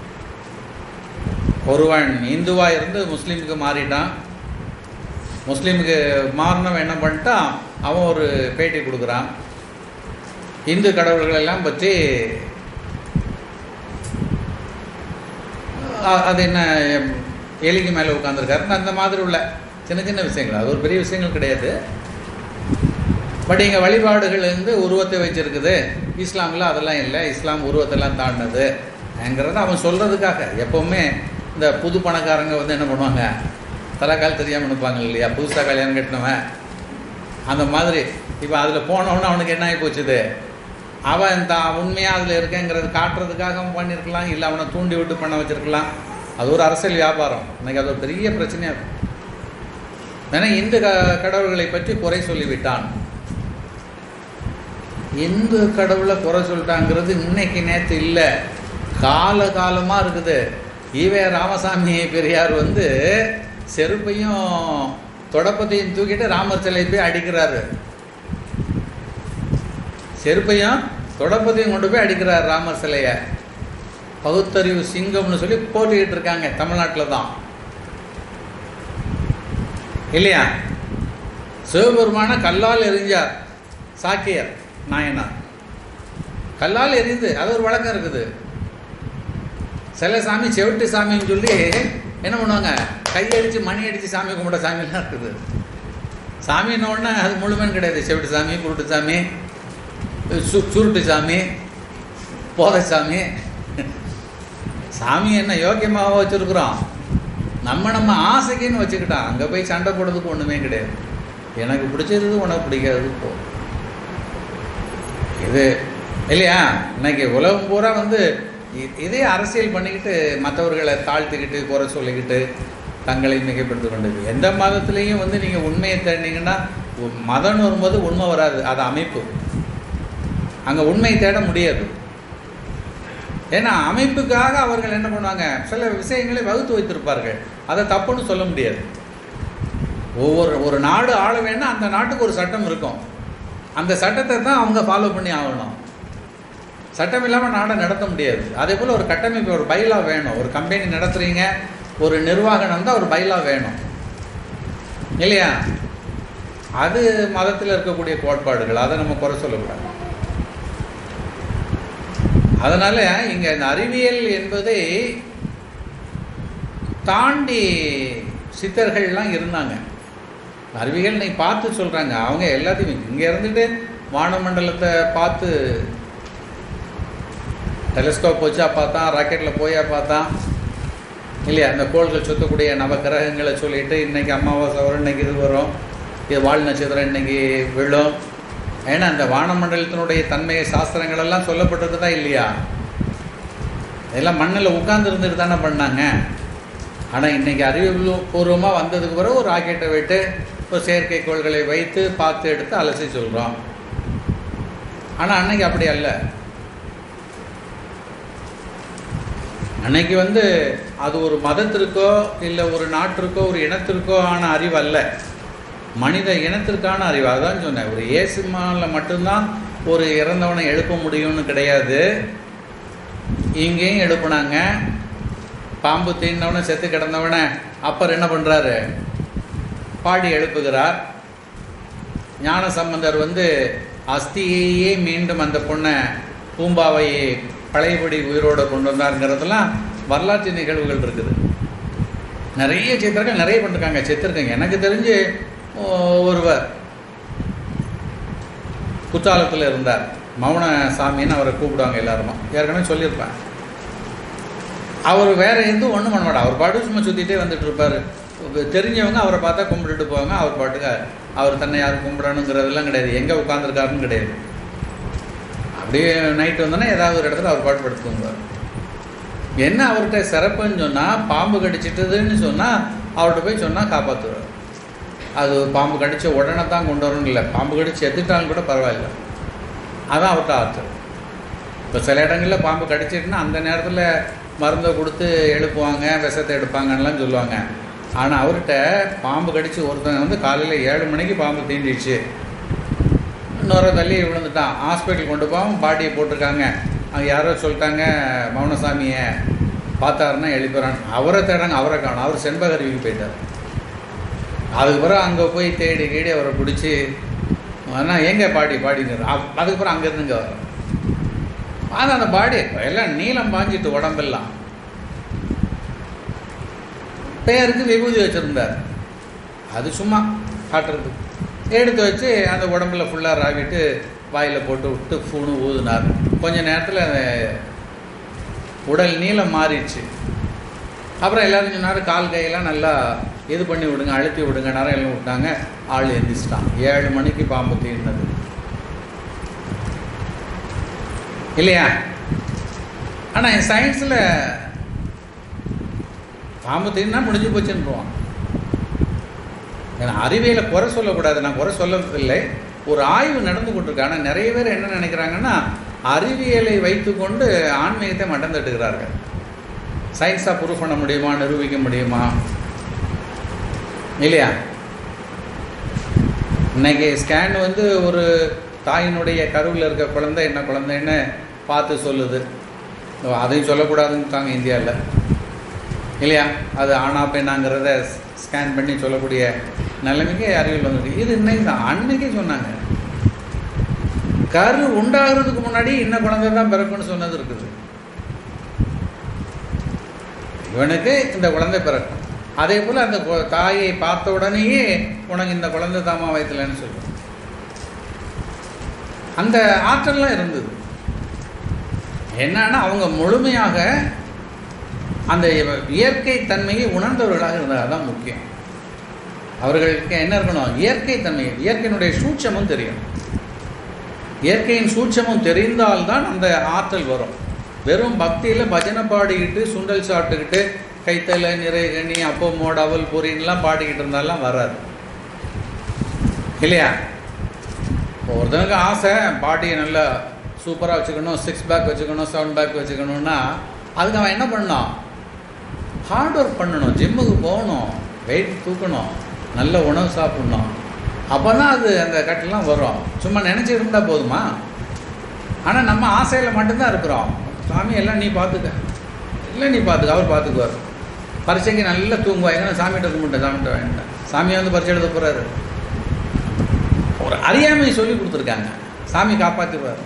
A: ஒருவன் இந்துவாக இருந்து முஸ்லீமுக்கு மாறிட்டான் முஸ்லீமுக்கு மாறினவன் என்ன பண்ணிட்டான் அவன் ஒரு பேட்டி கொடுக்குறான் இந்து கடவுள்கள் எல்லாம் பற்றி அ- அது என்ன எலிக்கு மேலே உட்காந்துருக்காரு அந்த மாதிரி உள்ள சின்ன சின்ன விஷயங்கள் அது ஒரு பெரிய விஷயங்கள் கிடையாது பட் இங்கே வழிபாடுகள் வந்து உருவத்தை வச்சிருக்குது இஸ்லாமில் அதெல்லாம் இல்லை இஸ்லாம் உருவத்தெல்லாம் தாண்டினதுங்கிறத அவன் சொல்கிறதுக்காக எப்போவுமே இந்த புது பணக்காரங்க வந்து என்ன பண்ணுவாங்க தலைக்கால் தெரியாமல் நிற்பாங்க இல்லையா புதுசாக கல்யாணம் கட்டினவன் அந்த மாதிரி இப்போ அதில் போனவொன்னே அவனுக்கு என்ன ஆகி போச்சுது அவன் தான் உண்மையாக அதில் இருக்கேங்கிறது காட்டுறதுக்காக அவன் பண்ணியிருக்கலாம் இல்லை அவனை தூண்டி விட்டு பண்ண வச்சிருக்கலாம் அது ஒரு அரசியல் வியாபாரம் இன்னைக்கு அது ஒரு பெரிய பிரச்சனையாக இருக்கும் ஏன்னா இந்து க கடவுள்களை பற்றி குறை சொல்லிவிட்டான் இந்து கடவுளை குறை சொல்லிட்டாங்கிறது இன்னைக்கு நேற்று இல்லை கால காலமாக இருக்குது ஈவே ராமசாமி பெரியார் வந்து செருப்பையும் தொடப்பத்தையும் தூக்கிட்டு ராமர் சிலை போய் அடிக்கிறாரு செருப்பையும் தொடப்பத்தையும் கொண்டு போய் அடிக்கிறார் ராமர் சிலையை பகுத்தறிவு சிங்கம்னு சொல்லி போட்டிக்கிட்டு இருக்காங்க தமிழ்நாட்டில் தான் இல்லையா சிவபெருமான கல்லால் எரிஞ்சார் சாக்கியர் நாயனார் கல்லால் எரியுது அது ஒரு வழக்கம் இருக்குது சில சாமி செவிட்டு சாமின்னு சொல்லி என்ன பண்ணுவாங்க கையடிச்சு மணி அடித்து சாமி கும்பிட சாமிலாம் இருக்குது சாமின்ன உடனே அது முழுமைன்னு கிடையாது செவிட்டு சாமி குருட்டு சாமி சு சுருட்டு சாமி போதை சாமி சாமி என்ன யோக்கியமாக வச்சுருக்குறோம் நம்ம நம்ம ஆசைக்குன்னு வச்சுக்கிட்டான் அங்கே போய் சண்டை போடுறதுக்கு ஒன்றுமே கிடையாது எனக்கு பிடிச்சது உனக்கு பிடிக்காதது போ இது இல்லையா இன்னைக்கு உலகம் பூரா வந்து இ- இதே அரசியல் பண்ணிக்கிட்டு மற்றவர்களை தாழ்த்திக்கிட்டு குறை சொல்லிக்கிட்டு தங்களை மிகைப்படுத்தி கொண்டது எந்த மதத்துலேயும் வந்து நீங்கள் உண்மையை தேடினீங்கன்னா உ- மதம்னு வரும்போது உண்மை வராது அது அமைப்பு அங்கே உண்மையை தேட முடியாது ஏன்னா அமைப்புக்காக அவர்கள் என்ன பண்ணுவாங்க சில விஷயங்களை வகுத்து வைத்திருப்பார்கள் அதை தப்புன்னு சொல்ல முடியாது ஒவ்வொரு ஒரு நாடு ஆள வேணா அந்த நாட்டுக்கு ஒரு சட்டம் இருக்கும் அந்த சட்டத்தை தான் அவங்க ஃபாலோ பண்ணி ஆகணும் சட்டம் இல்லாமல் நாடை நடத்த முடியாது அதே போல் ஒரு கட்டமைப்பு ஒரு பைலா வேணும் ஒரு கம்பெனி நடத்துகிறீங்க ஒரு நிர்வாகம் இருந்தால் ஒரு பைலா வேணும் இல்லையா அது மதத்தில் இருக்கக்கூடிய கோட்பாடுகள் அதை நம்ம குறை சொல்லக்கூடாது அதனால் இங்கே இந்த அறிவியல் என்பதை தாண்டி சித்தர்கள்லாம் இருந்தாங்க அறிவியல் நீ பார்த்து சொல்கிறாங்க அவங்க எல்லாத்தையும் இங்கே இருந்துட்டு வானமண்டலத்தை பார்த்து டெலிஸ்கோப் வச்சா பார்த்தான் ராக்கெட்டில் போயா பார்த்தான் இல்லையா அந்த கோள்கள் சுற்றக்கூடிய நவக்கிரகங்களை சொல்லிட்டு இன்னைக்கு அமாவாசை வரும் இன்னைக்கு இது வரும் இது வால் நட்சத்திரம் இன்னைக்கு விழும் ஏன்னா அந்த வானமண்டலத்தினுடைய தன்மையை சாஸ்திரங்கள் எல்லாம் சொல்லப்பட்டிருக்குதா இல்லையா இதெல்லாம் மண்ணில் உட்கார்ந்து இருந்துட்டு தானே பண்ணாங்க ஆனால் இன்னைக்கு அறிவியல் பூர்வமாக வந்ததுக்கு பிறகு ஒரு ராக்கெட்டை விட்டு ஒரு செயற்கைக்கோள்களை வைத்து பார்த்து எடுத்து அலசி சொல்கிறோம் ஆனால் அன்னைக்கு அப்படி அல்ல அன்னைக்கு வந்து அது ஒரு மதத்திற்கோ இல்லை ஒரு நாட்டிற்கோ ஒரு இனத்திற்கோ ஆன அறிவு அல்ல மனித இனத்திற்கான அறிவு அதான் சொன்னேன் ஒரு ஏசுமாவில் மட்டும்தான் ஒரு இறந்தவனை எழுப்ப முடியும்னு கிடையாது இங்கேயும் எழுப்புனாங்க பாம்பு தீண்டவனை செத்து கிடந்தவனை அப்பர் என்ன பண்ணுறாரு பாடி எழுப்புகிறார் ஞான சம்பந்தர் வந்து அஸ்தியையே மீண்டும் அந்த பொண்ணை பூம்பாவை பழையபடி உயிரோடு கொண்டு வந்தாருங்கிறதெல்லாம் வரலாற்று நிகழ்வுகள் இருக்குது நிறைய சித்தர்கள் நிறைய பண்ணிருக்காங்க செத்துருக்காங்க எனக்கு தெரிஞ்சு ஓ- ஒருவர் குற்றாலத்தில் இருந்தார் மௌன சாமின்னு அவரை கூப்பிடுவாங்க எல்லாருமா ஏற்கனவே சொல்லியிருப்பேன் அவர் வேற எதுவும் ஒன்றும் பண்ண மாட்டார் அவர் பாட்டு சும்மா சுற்றிட்டே வந்துட்டு இருப்பார் தெரிஞ்சவங்க அவரை பார்த்தா கும்பிட்டுட்டு போவாங்க அவர் பாட்டுக்கு அவர் தன்னை யாரும் கும்பிடணுங்கிறதெல்லாம் கிடையாது எங்கே உட்காந்துருக்காருன்னு கிடையாது அப்படியே நைட்டு வந்தோன்னா ஏதாவது ஒரு இடத்துல அவர் பாட்டு படுத்துக்குவார் என்ன அவர்கிட்ட சிறப்புன்னு சொன்னால் பாம்பு கடிச்சிட்டதுன்னு சொன்னால் அவர்கிட்ட போய் சொன்னால் காப்பாற்றுவார் அது பாம்பு கடிச்ச உடனே தான் கொண்டு வரணும் இல்லை பாம்பு கடிச்சு எத்துட்டாலும் கூட பரவாயில்ல அதான் அவர்கிட்ட ஆற்றல் இப்போ சில இடங்களில் பாம்பு கடிச்சிட்டுனா அந்த நேரத்தில் மருந்தை கொடுத்து எழுப்புவாங்க விஷத்தை எடுப்பாங்கன்னெலாம் சொல்லுவாங்க ஆனால் அவர்கிட்ட பாம்பு கடிச்சு ஒருத்தன் வந்து காலையில் ஏழு மணிக்கு பாம்பு தீண்டிடுச்சு இன்னொரு தள்ளி விழுந்துட்டான் ஹாஸ்பிட்டல் கொண்டு போவோம் பாடியை போட்டிருக்காங்க அங்கே யாரோ சொல்லிட்டாங்க மௌனசாமியை பார்த்தாருன்னா எழுப்பிறான் அவரை தேடாங்க அவரை காணும் அவர் செண்பகருவிக்கு போயிட்டார் அதுக்கு பிறகு அங்கே போய் தேடி கேடி அவரை பிடிச்சி ஆனால் எங்கே பாடி பாடிங்கிறார் அதுக்கப்புறம் அங்கேருந்து இங்கே வர ஆனால் அந்த பாடி எல்லாம் நீளம் பாஞ்சிட்டு உடம்பெல்லாம் பேருக்கு விபூதி வச்சுருந்தார் அது சும்மா காட்டுறதுக்கு எடுத்து வச்சு அந்த உடம்புல ஃபுல்லாக ராவிட்டு வாயில் போட்டு விட்டு ஃபூனு ஊதுனார் கொஞ்ச நேரத்தில் அந்த உடல் நீளம் மாறிடுச்சு அப்புறம் எல்லாரும் சொன்னார் கால் கையெல்லாம் நல்லா இது பண்ணி விடுங்க அழுத்தி விடுங்க நேரம் எல்லாம் விட்டாங்க ஆள் எந்திரிச்சிட்டான் ஏழு மணிக்கு பாம்பு தீர்ந்தது இல்லையா ஆனால் என் சயின்ஸில் பாம்பு தீர்னா முடிஞ்சு போச்சுன்றான் ஏன்னா அறிவியலை குறை சொல்லக்கூடாது நான் குறை சொல்லவில்லை ஒரு ஆய்வு நடந்து கொண்டிருக்கு ஆனால் நிறைய பேர் என்ன நினைக்கிறாங்கன்னா அறிவியலை வைத்துக்கொண்டு ஆன்மீகத்தை மட்டம் தட்டுகிறார்கள் சயின்ஸாக ப்ரூவ் பண்ண முடியுமா நிரூபிக்க முடியுமா இல்லையா இன்னைக்கு ஸ்கேன் வந்து ஒரு தாயினுடைய கருவில் இருக்க குழந்தை என்ன குழந்தைன்னு பார்த்து சொல்லுது அதையும் சொல்லக்கூடாதுன்னு இந்தியாவில் இல்லையா அது ஆனா பெண்ணாங்கிறத ஸ்கேன் பண்ணி சொல்லக்கூடிய நிலைமைக்கு அறிவியல் வந்துருக்கு இது இன்னைக்கு தான் அன்னைக்கே சொன்னாங்க கரு உண்டாகிறதுக்கு முன்னாடி இன்ன குழந்தை தான் பிறக்கும்னு சொன்னது இருக்குது இவனுக்கு இந்த குழந்தை பிறக்கும் அதே போல் அந்த கு- தாயை பார்த்த உடனேயே உனக்கு இந்த குழந்தை தாமா வயிற்றுலன்னு சொல்லும் அந்த ஆற்றல்லாம் இருந்தது என்னன்னா அவங்க முழுமையாக அந்த இயற்கை தன்மையை உணர்ந்தவர்களாக இருந்தார் அதான் முக்கியம் அவர்களுக்கு என்ன இருக்கணும் இயற்கை தன்மை இயற்கையினுடைய சூட்சமும் தெரியும் இயற்கையின் சூட்சமும் தெரிந்தால்தான் அந்த ஆற்றல் வரும் வெறும் பக்தியில் பஜனை பாடிக்கிட்டு சுண்டல் சாப்பிட்டுக்கிட்டு கைத்தல நிறைகனி அப்போ மோடவல் பொரின்லாம் பாடிக்கிட்டு இருந்தாலாம் வராது இல்லையா இப்போ ஒருத்தனுக்கு ஆசை பாடியை நல்லா சூப்பராக வச்சுக்கணும் சிக்ஸ் பேக் வச்சுக்கணும் செவன் பேக் வச்சுக்கணும்னா அதுக்கு அவன் என்ன பண்ணான் ஹார்ட் ஒர்க் பண்ணணும் ஜிம்முக்கு போகணும் வெயிட் தூக்கணும் நல்ல உணவு சாப்பிடணும் அப்போ தான் அது அந்த கட்டெல்லாம் வரும் சும்மா நினச்சி இருந்தால் போதுமா ஆனால் நம்ம ஆசையில் மட்டும்தான் இருக்கிறோம் சாமி எல்லாம் நீ பார்த்துக்க இல்லை நீ பார்த்துக்க அவர் பார்த்துக்குவார் பரீட்சைக்கு நல்லா தூங்குவா எங்கன்னா சாமிகிட்ட கும்பிட்டேன் சாமிகிட்ட வேண்டாம் சாமியை வந்து பரீட்சை எழுத போகிறாரு ஒரு அறியாமையை சொல்லி கொடுத்துருக்காங்க சாமி காப்பாற்றுவார்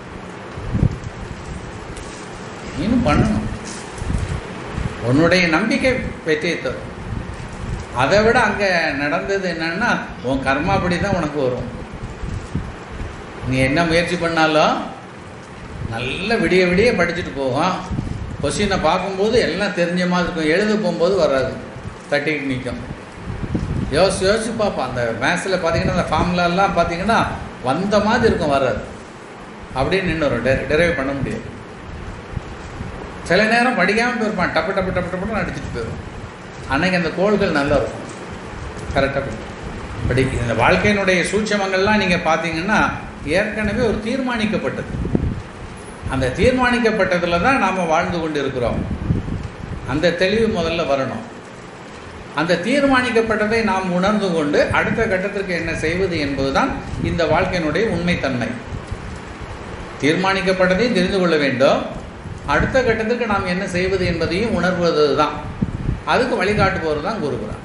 A: நீனும் பண்ணணும் உன்னுடைய நம்பிக்கை வெற்றியை தரும் அதை விட அங்கே நடந்தது என்னன்னா உன் கர்மாப்படி தான் உனக்கு வரும் நீ என்ன முயற்சி பண்ணாலும் நல்ல விடிய விடிய படிச்சுட்டு போகும் கொஸ்டினை பார்க்கும்போது எல்லாம் தெரிஞ்ச மாதிரி இருக்கும் எழுத போகும்போது வராது தட்டிக்கிட்டு நிற்கும் யோசிச்சு யோசிச்சு பார்ப்போம் அந்த மேத்ஸில் பார்த்தீங்கன்னா அந்த ஃபார்முலாலாம் பார்த்தீங்கன்னா வந்த மாதிரி இருக்கும் வராது அப்படின்னு நின்று வரும் டெ டெரைவ் பண்ண முடியாது சில நேரம் படிக்காமல் போயிருப்பான் டப்பு டப்பு டப்பு டப்புன்னு அடிச்சுட்டு போயிடும் அன்னைக்கு அந்த கோள்கள் நல்லா இருக்கும் கரெக்டாக படி இந்த வாழ்க்கையினுடைய சூட்சமங்கள்லாம் நீங்கள் பார்த்தீங்கன்னா ஏற்கனவே ஒரு தீர்மானிக்கப்பட்டது அந்த தீர்மானிக்கப்பட்டதில் தான் நாம் வாழ்ந்து கொண்டு இருக்கிறோம் அந்த தெளிவு முதல்ல வரணும் அந்த தீர்மானிக்கப்பட்டதை நாம் உணர்ந்து கொண்டு அடுத்த கட்டத்திற்கு என்ன செய்வது என்பதுதான் இந்த வாழ்க்கையினுடைய உண்மைத்தன்மை தீர்மானிக்கப்பட்டதையும் தெரிந்து கொள்ள வேண்டும் அடுத்த கட்டத்திற்கு நாம் என்ன செய்வது என்பதையும் உணர்வது தான் அதுக்கு வழிகாட்டுபவர் தான் குருகுரான்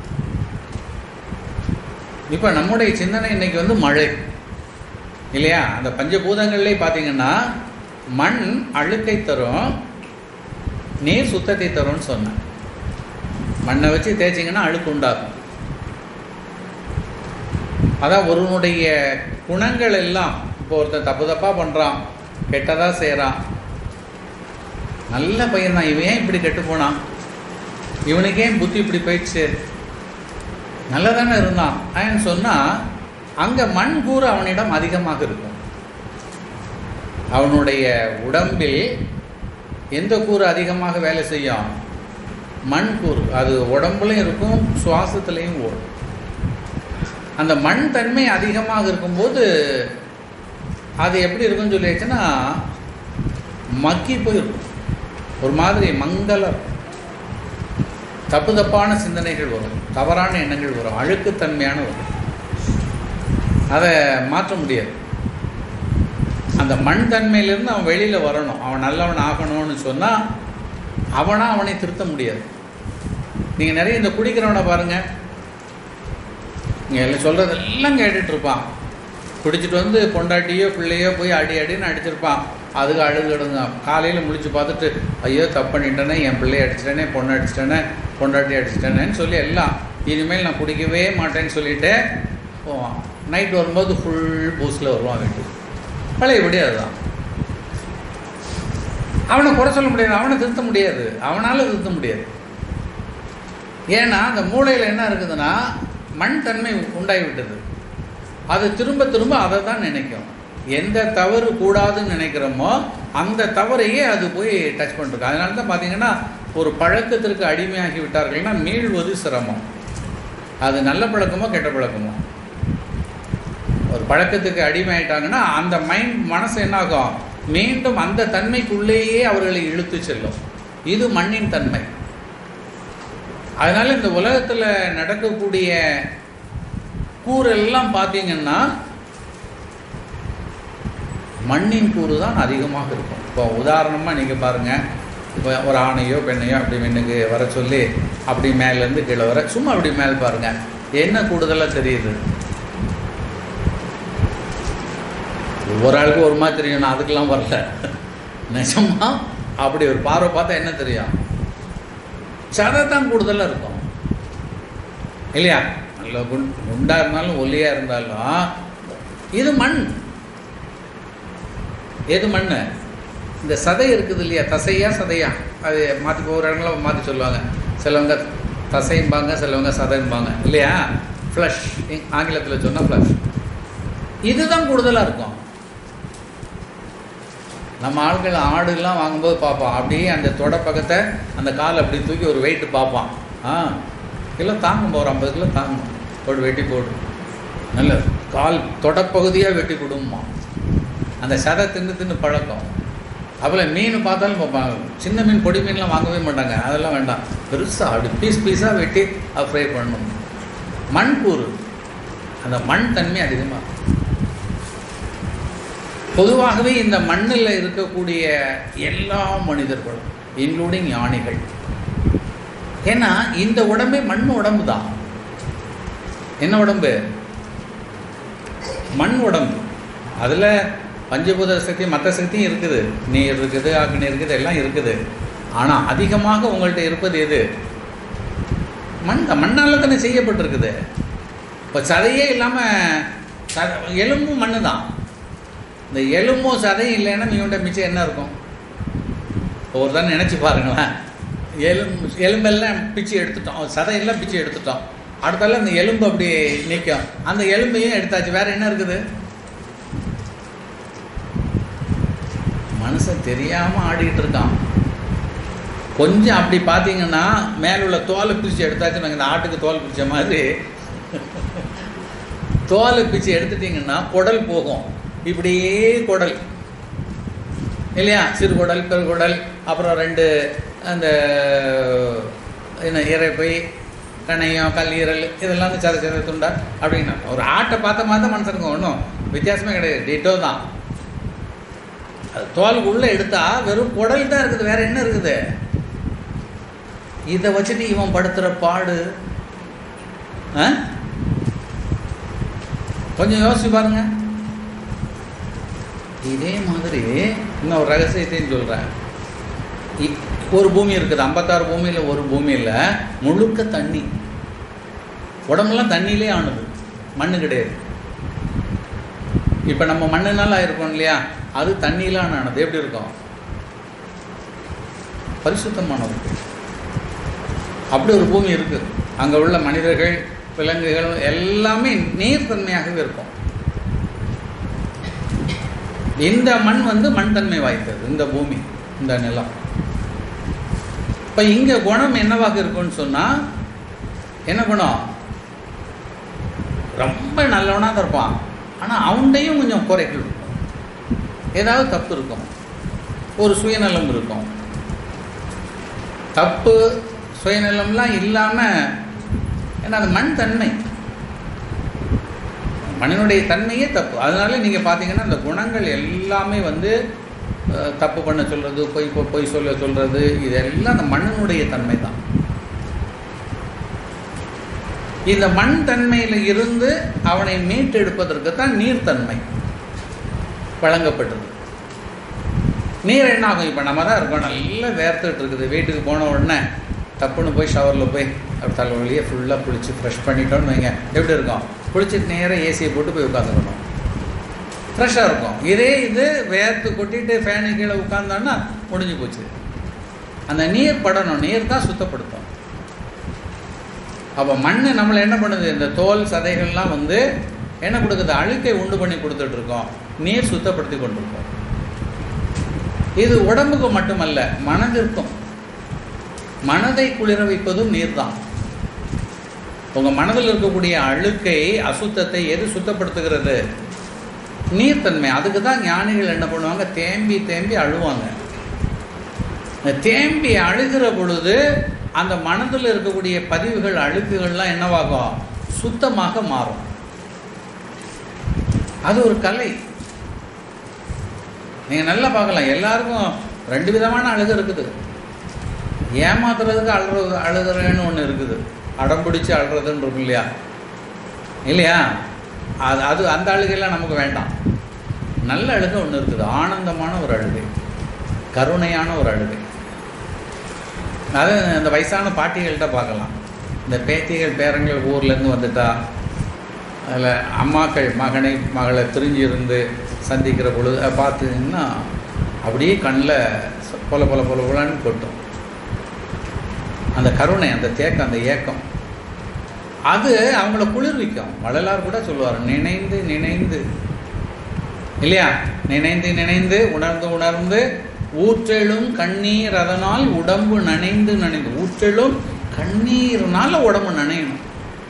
A: இப்போ நம்முடைய சிந்தனை இன்னைக்கு வந்து மழை இல்லையா அந்த பஞ்சபூதங்கள்லேயே பார்த்தீங்கன்னா மண் அழுக்கை தரும் நீர் சுத்தத்தை தரும்னு சொன்னேன் மண்ணை வச்சு தேய்ச்சிங்கன்னா அழுக்கு உண்டாகும் அதான் ஒருவனுடைய குணங்கள் எல்லாம் இப்போ ஒருத்தன் தப்பு தப்பாக பண்ணுறான் கெட்டதாக செய்கிறான் நல்ல பையன் தான் இவன் ஏன் இப்படி கெட்டு போனான் இவனுக்கு ஏன் புத்தி இப்படி போயிடுச்சு நல்லா தானே இருந்தான் ஏன்னு சொன்னால் அங்கே மண் கூறு அவனிடம் அதிகமாக இருக்கும் அவனுடைய உடம்பில் எந்த கூறு அதிகமாக வேலை செய்யும் மண் கூறு அது உடம்புலையும் இருக்கும் சுவாசத்துலேயும் ஓடும் அந்த மண் தன்மை அதிகமாக இருக்கும்போது அது எப்படி இருக்குன்னு சொல்லியாச்சுன்னா மக்கி போயிருக்கும் ஒரு மாதிரி மங்கலம் தப்பு தப்பான சிந்தனைகள் வரும் தவறான எண்ணங்கள் வரும் அழுக்குத்தன்மையான வரும் அதை மாற்ற முடியாது அந்த மண் தன்மையிலேருந்து அவன் வெளியில் வரணும் அவன் நல்லவன் ஆகணும்னு சொன்னால் அவனாக அவனை திருத்த முடியாது நீங்கள் நிறைய இந்த குடிக்கிறவனை பாருங்கள் இங்கே எல்லாம் சொல்கிறதெல்லாம் கேட்டுட்டு இருப்பான் பிடிச்சிட்டு வந்து பொண்டாட்டியோ பிள்ளையோ போய் அடி அடின்னு அடிச்சிருப்பான் அதுக்கு அழுதுடுங்க காலையில் முழிச்சு பார்த்துட்டு ஐயோ தப்பு பண்ணிட்டேனே என் பிள்ளைய அடிச்சிட்டேனே பொண்ணை அடிச்சிட்டேனே பொண்டாட்டி அடிச்சிட்டேனேன்னு சொல்லி எல்லாம் இனிமேல் நான் குடிக்கவே மாட்டேன்னு சொல்லிட்டு போவான் நைட் வரும்போது ஃபுல் பூஸில் வருவான் வீட்டுக்கு பழையபடி அதுதான் அவனை குறை சொல்ல முடியாது அவனை திருத்த முடியாது அவனால் திருத்த முடியாது ஏன்னா அந்த மூளையில் என்ன இருக்குதுன்னா மண் தன்மை உண்டாகி விட்டது அது திரும்ப திரும்ப அதை தான் நினைக்கும் எந்த தவறு கூடாதுன்னு நினைக்கிறோமோ அந்த தவறையே அது போய் டச் பண்ணிருக்கு அதனால தான் பார்த்தீங்கன்னா ஒரு பழக்கத்திற்கு அடிமையாகி விட்டார்கள்னா மீள்வது சிரமம் அது நல்ல பழக்கமோ கெட்ட பழக்கமோ ஒரு பழக்கத்துக்கு அடிமையாயிட்டாங்கன்னா அந்த மைண்ட் மனசு என்னாகும் மீண்டும் அந்த தன்மைக்குள்ளேயே அவர்களை இழுத்து செல்லும் இது மண்ணின் தன்மை அதனால் இந்த உலகத்தில் நடக்கக்கூடிய கூறெல்லாம் பார்த்தீங்கன்னா மண்ணின் கூறு தான் அதிகமாக இருக்கும் இப்போ உதாரணமாக நீங்கள் பாருங்கள் இப்போ ஒரு ஆணையோ பெண்ணையோ அப்படி மின்னுக்கு வர சொல்லி அப்படி மேலேருந்து கீழே வர சும்மா அப்படி மேலே பாருங்கள் என்ன கூடுதலாக தெரியுது ஒரு ஆளுக்கு ஒரு மாதிரி தெரியும் நான் அதுக்கெல்லாம் வரல நிஜமா அப்படி ஒரு பார்வை பார்த்தா என்ன தெரியும் சதை தான் கூடுதலாக இருக்கும் இல்லையா நல்ல குண் குண்டாக இருந்தாலும் ஒல்லியாக இருந்தாலும் இது மண் எது மண் இந்த சதை இருக்குது இல்லையா தசையா சதையா அது மாற்றி ஒவ்வொரு இடங்களும் மாற்றி சொல்லுவாங்க சிலவங்க தசைம்பாங்க சிலவங்க சதைம்பாங்க இல்லையா ஃப்ளஷ் ஆங்கிலத்தில் சொன்னால் ஃப்ளஷ் இதுதான் கூடுதலாக இருக்கும் நம்ம ஆட்கள் ஆடுலாம் வாங்கும்போது பார்ப்போம் அப்படியே அந்த தொட பக்கத்தை அந்த காலை அப்படி தூக்கி ஒரு வெயிட்டு பார்ப்பான் ஆ கிலோ தாங்கும் ஒரு ஐம்பது கிலோ தாங்கும் போட்டு வெட்டி போடு நல்ல கால் தொடப்பகுதியாக வெட்டி கொடுமா அந்த சதை தின்னு தின்னு பழக்கம் அப்புறம் மீன் பார்த்தாலும் பார்ப்பாங்க சின்ன மீன் பொடி மீன்லாம் வாங்கவே மாட்டாங்க அதெல்லாம் வேண்டாம் பெருசாக அப்படி பீஸ் பீஸாக வெட்டி அதை ஃப்ரை பண்ணணும் மண் கூறு அந்த மண் தன்மை அதிகமாக பொதுவாகவே இந்த மண்ணில் இருக்கக்கூடிய எல்லா மனிதர்களும் இன்க்ளூடிங் யானைகள் ஏன்னா இந்த உடம்பே மண் உடம்பு தான் என்ன உடம்பு மண் உடம்பு அதில் பஞ்சபூத சக்தி மற்ற சக்தியும் இருக்குது நீர் இருக்குது அக்னி இருக்குது எல்லாம் இருக்குது ஆனால் அதிகமாக உங்கள்கிட்ட இருப்பது எது மண் தான் மண்ணால் தானே செய்யப்பட்டிருக்குது இப்போ சதையே இல்லாமல் ச எலும்பும் மண்ணு தான் இந்த எலும்பும் சதையும் இல்லைன்னா நீண்ட மிச்சம் என்ன இருக்கும் ஒரு தான் நினச்சி பாருங்களேன் எலும்பு எலும்பெல்லாம் பிச்சு எடுத்துட்டோம் சதையெல்லாம் பிச்சு எடுத்துட்டோம் அடுத்தால அந்த எலும்பு அப்படி நிற்கும் அந்த எலும்பையும் எடுத்தாச்சு வேற என்ன இருக்குது மனுஷன் தெரியாமல் ஆடிட்டு இருக்கான் கொஞ்சம் அப்படி பார்த்தீங்கன்னா மேல உள்ள தோலை பிரித்து எடுத்தாச்சு நாங்கள் இந்த ஆட்டுக்கு தோல் பிரித்த மாதிரி தோலை பிச்சு எடுத்துட்டிங்கன்னா குடல் போகும் இப்படியே குடல் இல்லையா சிறுகுடல் பெருகுடல் அப்புறம் ரெண்டு அந்த என்ன இறைப்பை கணையம் கல்லீரல் இதெல்லாம் வந்து சத சத துண்டா அப்படின்னா ஒரு ஆட்டை பார்த்த மாதிரி தான் மனுஷனுக்கு ஒன்றும் வித்தியாசமே கிடையாது டிட்டோ தான் அது தோல் உள்ளே எடுத்தா வெறும் குடல் தான் இருக்குது வேற என்ன இருக்குது இதை வச்சுட்டு இவன் படுத்துகிற பாடு ஆ கொஞ்சம் யோசிச்சு பாருங்க இதே மாதிரி இன்னும் ஒரு ரகசியத்தையும் சொல்கிறேன் ஒரு பூமி இருக்குது ஐம்பத்தாறு பூமியில் ஒரு பூமியில் முழுக்க தண்ணி உடம்புலாம் தண்ணியிலே ஆனது மண்ணு கிடையாது இப்போ நம்ம மண்ணுனால ஆயிருக்கோம் இல்லையா அது தண்ணியிலான ஆனது எப்படி இருக்கும் பரிசுத்தமானது அப்படி ஒரு பூமி இருக்குது அங்கே உள்ள மனிதர்கள் விலங்குகள் எல்லாமே நீர்த்தன்மையாகவே இருக்கும் இந்த மண் வந்து மண் தன்மை வாய்த்தது இந்த பூமி இந்த நிலம் இப்போ இங்கே குணம் என்னவாக இருக்கும்னு சொன்னால் என்ன குணம் ரொம்ப நல்லவனாக தான் இருப்பான் ஆனால் அவன்டையும் கொஞ்சம் குறைகள் இருக்கும் ஏதாவது தப்பு இருக்கும் ஒரு சுயநலம் இருக்கும் தப்பு சுயநலம்லாம் இல்லாமல் ஏன்னா அது மண் தன்மை மண்ணினுடைய தன்மையே தப்பு அதனால நீங்கள் பார்த்தீங்கன்னா இந்த குணங்கள் எல்லாமே வந்து அஹ், தப்பு பண்ண சொல்கிறது பொய் பொ- பொய் சொல்ல சொல்கிறது இதெல்லாம் அந்த மண்ணினுடைய தன்மை தான் இந்த மண் தன்மையில் இருந்து அவனை மீட்டெடுப்பதற்கு தான் நீர்த்தன்மை வழங்கப்பட்டது நீர் என்ன ஆகும் இப்போ நம்ம தான் இருக்கோம் நல்லா வேர்த்துட்டு இருக்குது வீட்டுக்கு போன உடனே டப்புன்னு போய் ஷவரில் போய் அப்படி தலைவலியே ஃபுல்லாக குளிச்சு ஃப்ரெஷ் பண்ணிட்டோம்னு வைங்க எப்படி இருக்கும் குளிச்சுட்டு நேராக ஏசியை போட்டு போய் உட்காந்துக்கணும் ஃப்ரெஷ்ஷாக இருக்கும் இதே இது வேர்த்து கொட்டிட்டு ஃபேனு கீழே உட்காந்தோன்னா முடிஞ்சு போச்சு அந்த நீர் படணும் நீர் தான் சுத்தப்படுத்தும் அப்போ மண் நம்மளை என்ன பண்ணுது இந்த தோல் சதைகள்லாம் வந்து என்ன கொடுக்குது அழுக்கை உண்டு பண்ணி கொடுத்துட்டு இருக்கோம் நீர் சுத்தப்படுத்தி கொண்டிருக்கோம் இது உடம்புக்கு மட்டுமல்ல மனதிற்கும் மனதை குளிர வைப்பதும் நீர் தான் உங்கள் மனதில் இருக்கக்கூடிய அழுக்கை அசுத்தத்தை எது சுத்தப்படுத்துகிறது நீர்த்தன்மை அதுக்கு தான் ஞானிகள் என்ன பண்ணுவாங்க தேம்பி தேம்பி அழுவாங்க இந்த தேம்பி அழுகிற பொழுது அந்த மனதில் இருக்கக்கூடிய பதிவுகள் அழுக்குகள்லாம் என்னவாகும் சுத்தமாக மாறும் அது ஒரு கலை நீங்கள் நல்லா பார்க்கலாம் எல்லாருக்கும் ரெண்டு விதமான அழுகு இருக்குது ஏமாத்துறதுக்கு அழுறது அழுகிறேன்னு ஒன்று இருக்குது அடம் பிடிச்சி அழுறதுன்னு இருக்கும் இல்லையா இல்லையா அது அது அந்த அழுகையெல்லாம் நமக்கு வேண்டாம் நல்ல அழுகை ஒன்று இருக்குது ஆனந்தமான ஒரு அழுகை கருணையான ஒரு அழுகை அது இந்த வயசான பாட்டிகள்கிட்ட பார்க்கலாம் இந்த பேத்திகள் பேரங்கள் ஊர்லேருந்து வந்துட்டா அதில் அம்மாக்கள் மகனை மகளை பிரிஞ்சு இருந்து சந்திக்கிற பொழுது அதை பார்த்தீங்கன்னா அப்படியே கண்ணில் பொல பொல பொல பொலன்னு கொட்டும் அந்த கருணை அந்த தேக்கம் அந்த ஏக்கம் அது அவங்கள குளிர்விக்கும் வள்ளலார் கூட சொல்லுவார் நினைந்து நினைந்து இல்லையா நினைந்து நினைந்து உணர்ந்து உணர்ந்து ஊற்றெழும் கண்ணீர் அதனால் உடம்பு நனைந்து நனைந்து ஊற்றெழும் கண்ணீர்னால உடம்பு நனையணும்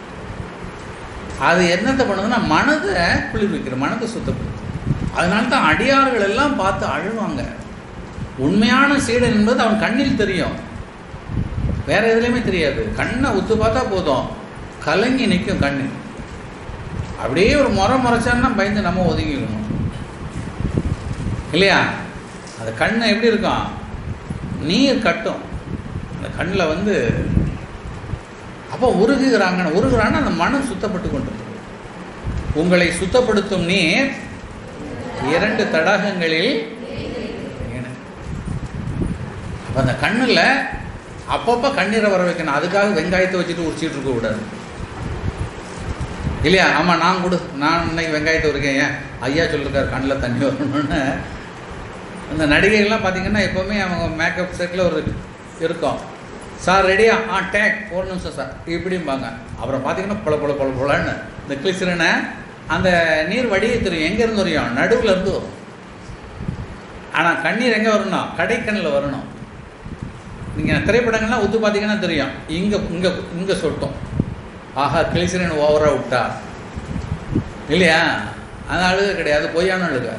A: அது என்னத்தை பண்ணுதுன்னா மனதை குளிர்விக்கிற மனதை சுத்தப்படுத்தும் அதனால தான் அடியார்கள் எல்லாம் பார்த்து அழுவாங்க உண்மையான சீடன் என்பது அவன் கண்ணில் தெரியும் வேற எதுலையுமே தெரியாது கண்ணை உத்து பார்த்தா போதும் கலங்கி நிற்கும் கண்ணு அப்படியே ஒரு முறை முறைச்சான்னா பயந்து நம்ம ஒதுங்கிக்கணும் இல்லையா அந்த கண்ணை எப்படி இருக்கும் நீர் கட்டும் அந்த கண்ணில் வந்து அப்போ உருகுகிறாங்க உருகுறான்னா அந்த மனம் சுத்தப்பட்டு கொண்டிருக்கு உங்களை சுத்தப்படுத்தும் நீர் இரண்டு தடாகங்களில் இணை. அப்போ அந்த கண்ணில் அப்பப்போ கண்ணீரை வர வைக்கணும் அதுக்காக வெங்காயத்தை வச்சுட்டு உரிச்சிட்டு இருக்க கூடாது இல்லையா ஆமாம் நான் கொடு நான் இன்னைக்கு வெங்காயத்தை உரிக்கேன் ஏன் ஐயா சொல்லிருக்காரு கண்ணில் தண்ணி வரணும்னு அந்த நடிகைகள்லாம் பார்த்தீங்கன்னா எப்போவுமே அவங்க மேக்கப் செட்டில் ஒரு இருக்கும் சார் ரெடியா ஆ டேக் ஒரு நிமிஷம் சார் இப்படிம்பாங்க அப்புறம் பார்த்தீங்கன்னா பொல பொல பொல பொலன்னு இந்த கிளிசரனை அந்த நீர் வடியை தெரியும் எங்கேருந்து வரையும் நடுவில் இருந்து வரும் ஆனால் கண்ணீர் எங்கே வரணும் கடைக்கண்ணில் வரணும் நீங்கள் திரைப்படங்கள்லாம் ஒத்து பார்த்தீங்கன்னா தெரியும் இங்கே இங்கே இங்கே சொட்டும் ஆஹா கிளிசரன் ஓவராக விட்டா இல்லையா அது அழுக கிடையாது பொய்யான அழுக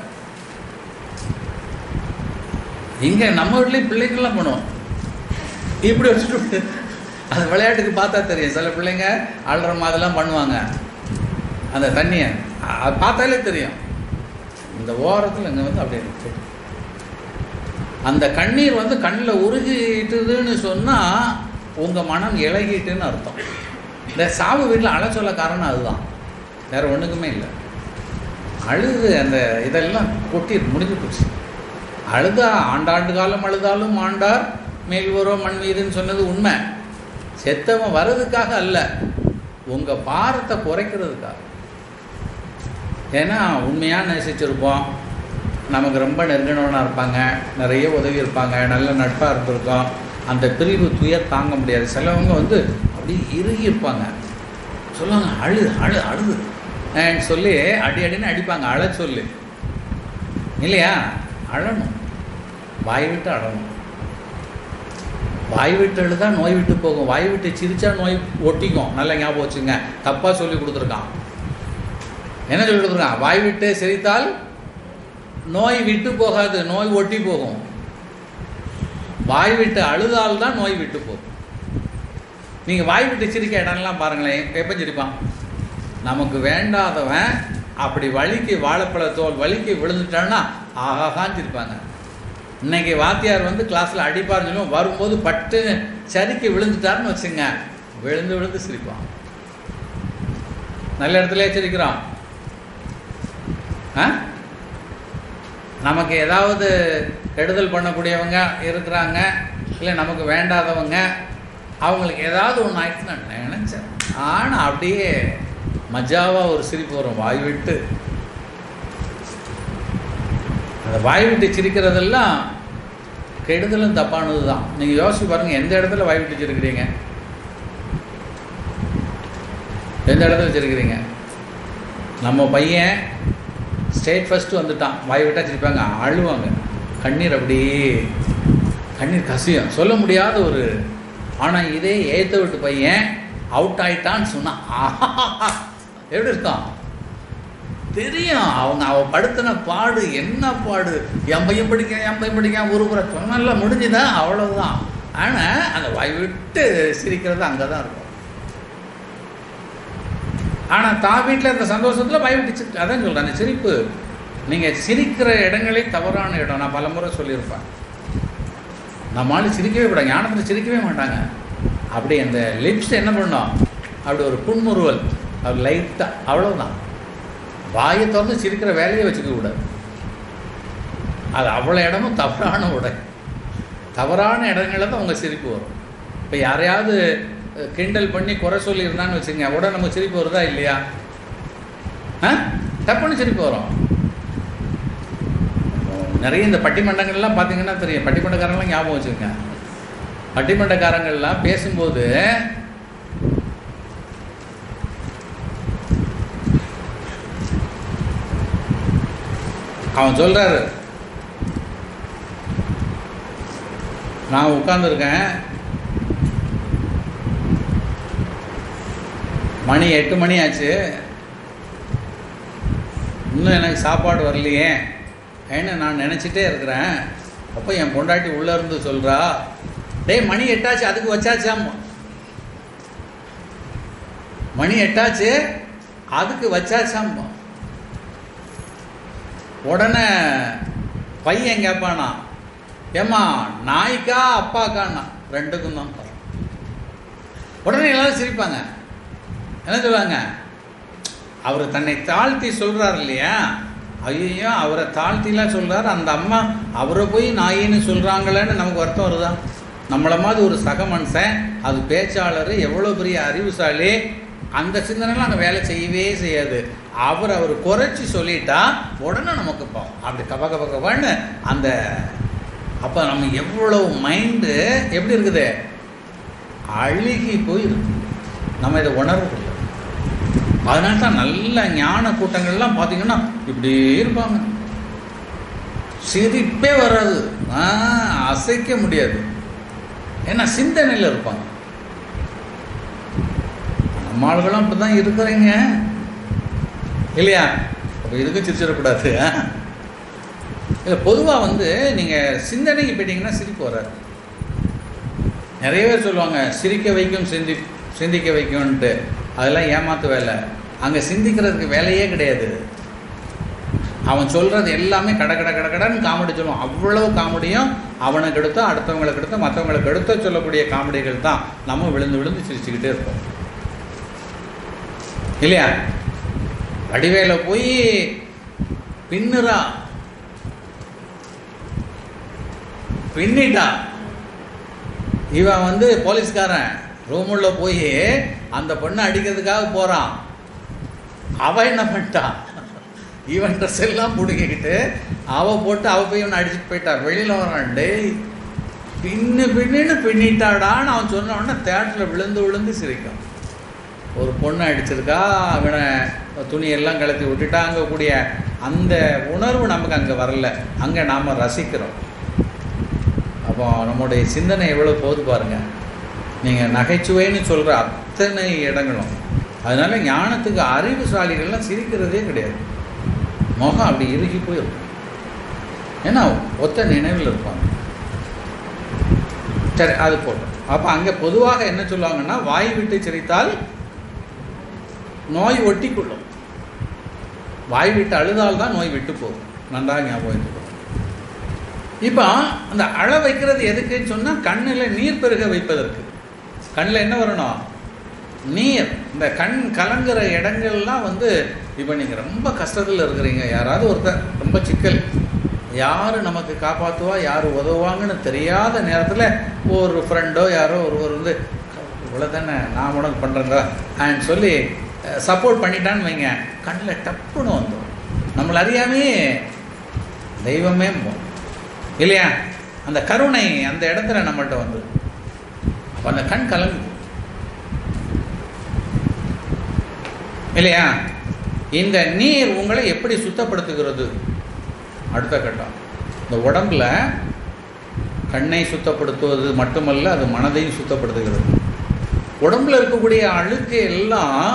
A: இங்கே நம்ம வீட்லேயும் பிள்ளைங்கள்லாம் பண்ணுவோம் இப்படி வச்சுட்டு அது விளையாட்டுக்கு பார்த்தா தெரியும் சில பிள்ளைங்க அழுற மாதிரிலாம் பண்ணுவாங்க அந்த தண்ணியை அது பார்த்தாலே தெரியும் இந்த ஓரத்தில் இங்கே வந்து அப்படியே இருக்கு. அந்த கண்ணீர் வந்து கண்ணில் உருகிட்டுதுன்னு சொன்னால் உங்கள் மனம் இழகிட்டுன்னு அர்த்தம் இந்த சாவு வீட்டில் அழ சொல்ல காரணம் அதுதான் வேற ஒன்றுக்குமே இல்லை அழுது அந்த இதெல்லாம் கொட்டி முடிஞ்சு போச்சு அழுதா ஆண்டாண்டு காலம் அழுதாலும் ஆண்டார் மேல்வரோ மண் மீதுன்னு சொன்னது உண்மை செத்தவன் வர்றதுக்காக அல்ல உங்கள் பாரத்தை குறைக்கிறதுக்காக ஏன்னா உண்மையாக நேசிச்சிருப்போம் நமக்கு ரொம்ப நெருங்கினவனாக இருப்பாங்க நிறைய உதவி இருப்பாங்க நல்ல நட்பாக இருந்திருக்கோம் அந்த பிரிவு துயர் தாங்க முடியாது சிலவங்க வந்து அப்படியே இறுகி இருப்பாங்க சொல்லுவாங்க அழு அழு அழுது and சொல்லி அடி அடின்னு அடிப்பாங்க அழ சொல்லி இல்லையா அழணும் வாய் விட்டு அழணும் வாய் விட்டு அழுதா நோய் விட்டு போகும் வாய் விட்டு சிரிச்சா நோய் ஒட்டிக்கும் நல்லா ஞாபகம் வச்சுங்க தப்பாக சொல்லி கொடுத்துருக்கான் என்ன சொல்லி கொடுத்துருக்கான் வாய் விட்டு சிரித்தால் நோய் விட்டு போகாது நோய் ஒட்டி போகும் வாய் விட்டு அழுதால் தான் நோய் விட்டு போகும் நீங்கள் வாய் விட்டு சிரிக்க இடம்லாம் பாருங்களேன் எப்போ சிரிப்பான் நமக்கு வேண்டாதவன் அப்படி வலிக்கு வாழைப்பழ தோல் வலிக்கு விழுந்துட்டான்னா ஆஹான்னு சிரிப்பாங்க இன்னைக்கு வாத்தியார் வந்து கிளாஸில் அடிப்பார்னு சொல்லுவோம் வரும்போது பட்டு சரிக்கு விழுந்துட்டாருன்னு வச்சுங்க விழுந்து விழுந்து சிரிப்பான் நல்ல இடத்துல சிரிக்கிறான் ஆ நமக்கு ஏதாவது கெடுதல் பண்ணக்கூடியவங்க இருக்கிறாங்க இல்லை நமக்கு வேண்டாதவங்க அவங்களுக்கு ஏதாவது ஒன்று ஆயிடுச்சு நான் நினச்சேன் ஆனால் அப்படியே மஜாவாக ஒரு சிரிப்பு வரும் வாய் விட்டு அந்த வாய் விட்டு சிரிக்கிறதெல்லாம் கெடுதலும் தப்பானது தான் நீங்கள் யோசிச்சு பாருங்கள் எந்த இடத்துல வாய் விட்டு சிரிக்கிறீங்க எந்த இடத்துல சிரிக்கிறீங்க நம்ம பையன் ஸ்டேட் ஃபஸ்ட்டு வந்துட்டான் வாய் விட்டா சிரிப்பாங்க அழுவாங்க கண்ணீர் அப்படியே கண்ணீர் கசியும் சொல்ல முடியாத ஒரு ஆனால் இதே ஏற்ற விட்டு பையன் அவுட் ஆயிட்டான்னு சொன்னான் ஆஹா எப்படி இருக்கான் தெரியும் அவங்க அவ படுத்தின பாடு என்ன பாடு என் பையன் படிக்க என் பையன் படிக்க ஒரு புற சொன்னால முடிஞ்சுதா அவ்வளவுதான் ஆனால் அந்த வாய் விட்டு சிரிக்கிறது அங்கே தான் இருக்கும் ஆனால் தான் வீட்டில் இருந்த சந்தோஷத்தில் வாய் விட்டு சிரி அதான் சொல்கிறேன் அந்த சிரிப்பு நீங்கள் சிரிக்கிற இடங்களே தவறான இடம் நான் பல முறை சொல்லியிருப்பேன் நம்ம ஆளு சிரிக்கவே கூடாது ஞானத்தில் சிரிக்கவே மாட்டாங்க அப்படி அந்த லிப்ஸ் என்ன பண்ணோம் அப்படி ஒரு புன்முறுவல் அது லைட்டாக அவ்வளோதான் வாயை திறந்து சிரிக்கிற வேலையை வச்சுக்க கூடாது அது அவ்வளோ இடமும் தவறான உடை தவறான இடங்களில் தான் உங்கள் சிரிப்பு வரும் இப்போ யாரையாவது கிண்டல் பண்ணி குறை சொல்லியிருந்தான்னு வச்சுங்க உடனே நம்ம சிரிப்பு வருதா இல்லையா ஆ டப்புன்னு சிரிப்பு வரும் நிறைய இந்த பட்டிமன்றங்கள்லாம் பார்த்தீங்கன்னா தெரியும் பட்டிமன்றக்காரங்களாம் ஞாபகம் வச்சுக்கோங்க பட்டிமன்றக்காரங்கள்லாம் பேசும்போது அவன் சொல்கிறாரு நான் உட்காந்துருக்கேன் மணி எட்டு மணி ஆச்சு இன்னும் எனக்கு சாப்பாடு வரலையே ஏன்னு நான் நினச்சிட்டே இருக்கிறேன் அப்போ என் பொண்டாட்டி உள்ளே இருந்து சொல்கிறா டேய் மணி எட்டாச்சு அதுக்கு வச்சாச்சாம் மணி எட்டாச்சு அதுக்கு வச்சாச்சாம் உடனே பையன் கேட்பானா ஏம்மா நாய்க்கா அப்பாக்கான்னா ரெண்டுக்கும் தான் உடனே எல்லாரும் சிரிப்பாங்க என்ன சொல்லுவாங்க அவர் தன்னை தாழ்த்தி சொல்கிறார் இல்லையா ஐயோ அவரை தாழ்த்திலாம் சொல்கிறார் அந்த அம்மா அவரை போய் நாயின்னு சொல்கிறாங்களேன்னு நமக்கு வருத்தம் வருதா நம்மளை மாதிரி ஒரு சக மனுஷன் அது பேச்சாளர் எவ்வளோ பெரிய அறிவுசாலி அந்த சிந்தனைலாம் அங்கே வேலை செய்யவே செய்யாது அவர் அவர் குறைச்சி சொல்லிட்டா உடனே நமக்கு போகும் அப்படி கப கப கபன்னு அந்த அப்போ நம்ம எவ்வளோ மைண்டு எப்படி இருக்குது அழுகி போயிருக்கு நம்ம இதை உணர்வு அதனால தான் நல்ல ஞான கூட்டங்கள்லாம் பார்த்தீங்கன்னா இப்படி இருப்பாங்க சிரிப்பே வராது அசைக்க முடியாது ஏன்னா சிந்தனையில் இருப்பாங்க நம்ம ஆளுகளும் அப்படி தான் இருக்கிறீங்க இல்லையா அப்போ இதுக்கு சிரிச்சிடக்கூடாது இல்லை பொதுவாக வந்து நீங்கள் சிந்தனைக்கு போயிட்டீங்கன்னா சிரிப்பு வராது நிறைய பேர் சொல்லுவாங்க சிரிக்க வைக்கும் சிந்தி சிந்திக்க வைக்கும்ன்ட்டு அதெல்லாம் ஏமாத்து வேலை அங்கே சிந்திக்கிறதுக்கு வேலையே கிடையாது அவன் சொல்கிறது எல்லாமே கட கட கட கடன்னு காமெடி சொல்லுவான் அவ்வளவு காமெடியும் அவனுக்கு எடுத்தோ அடுத்தவங்களுக்கு எடுத்தோ மற்றவங்களுக்கு எடுத்தோ சொல்லக்கூடிய காமெடிகள் தான் நம்ம விழுந்து விழுந்து சிரிச்சுக்கிட்டே இருப்போம் இல்லையா வடிவேல போய் பின்னுறா பின்னிட்டா இவன் வந்து போலீஸ்காரன் ரூமுள்ள போய் அந்த பொண்ணை அடிக்கிறதுக்காக போகிறான் அவன் என்ன பண்ணிட்டான் இவன் ட்ரெஸ் எல்லாம் பிடிக்கிட்டு அவள் போட்டு அவள் போய் இவனை அடிச்சுட்டு போயிட்டான் வெளியில் வரான் டேய் பின்னு பின்னுன்னு பின்னிட்டாடான்னு அவன் சொன்ன உடனே தேட்டரில் விழுந்து விழுந்து சிரிக்கும் ஒரு பொண்ணை அடிச்சிருக்கா அவனை துணியெல்லாம் கலத்தி விட்டுட்டா அங்கே கூடிய அந்த உணர்வு நமக்கு அங்கே வரல அங்கே நாம் ரசிக்கிறோம் அப்போ நம்முடைய சிந்தனை எவ்வளோ போகுது பாருங்கள் நீங்கள் நகைச்சுவைன்னு சொல்கிற அத்தனை இடங்களும் அதனால ஞானத்துக்கு அறிவுசாலிகள்லாம் சிரிக்கிறதே கிடையாது முகம் அப்படி இறுகி போயிருக்கும் ஏன்னா ஒத்த நினைவில் இருப்பாங்க சரி அது போட்டோம் அப்போ அங்கே பொதுவாக என்ன சொல்லுவாங்கன்னா வாய் விட்டு சிரித்தால் நோய் ஒட்டி கொள்ளும் வாய் விட்டு அழுதால் தான் நோய் விட்டு போகும் நன்றாக ஞாபகம் வைத்துக்கணும் இப்போ அந்த அழ வைக்கிறது எதுக்குன்னு சொன்னால் கண்ணில் நீர் பெருக வைப்பதற்கு கண்ணில் என்ன வரணும் நீர் இந்த கண் கலங்குற இடங்கள்லாம் வந்து இப்போ நீங்கள் ரொம்ப கஷ்டத்தில் இருக்கிறீங்க யாராவது ஒருத்தர் ரொம்ப சிக்கல் யார் நமக்கு காப்பாற்றுவா யார் உதவுவாங்கன்னு தெரியாத நேரத்தில் ஒரு ஃப்ரெண்டோ யாரோ ஒருவர் வந்து இவ்வளோ தானே நான் உனக்கு பண்ணுறேங்க ஆன்னு சொல்லி சப்போர்ட் பண்ணிட்டான்னு வைங்க கண்ணில் டப்புன்னு வந்துடும் நம்மளை அறியாமே தெய்வமே போ- இல்லையா அந்த கருணை அந்த இடத்துல நம்மள்ட்ட வந்து அப்போ அந்த கண் கலங்குது இல்லையா இந்த நீர் உங்களை எப்படி சுத்தப்படுத்துகிறது அடுத்த கட்டம் இந்த உடம்புல கண்ணை சுத்தப்படுத்துவது மட்டுமல்ல அது மனதையும் சுத்தப்படுத்துகிறது உடம்புல இருக்கக்கூடிய அழுக்கு எல்லாம்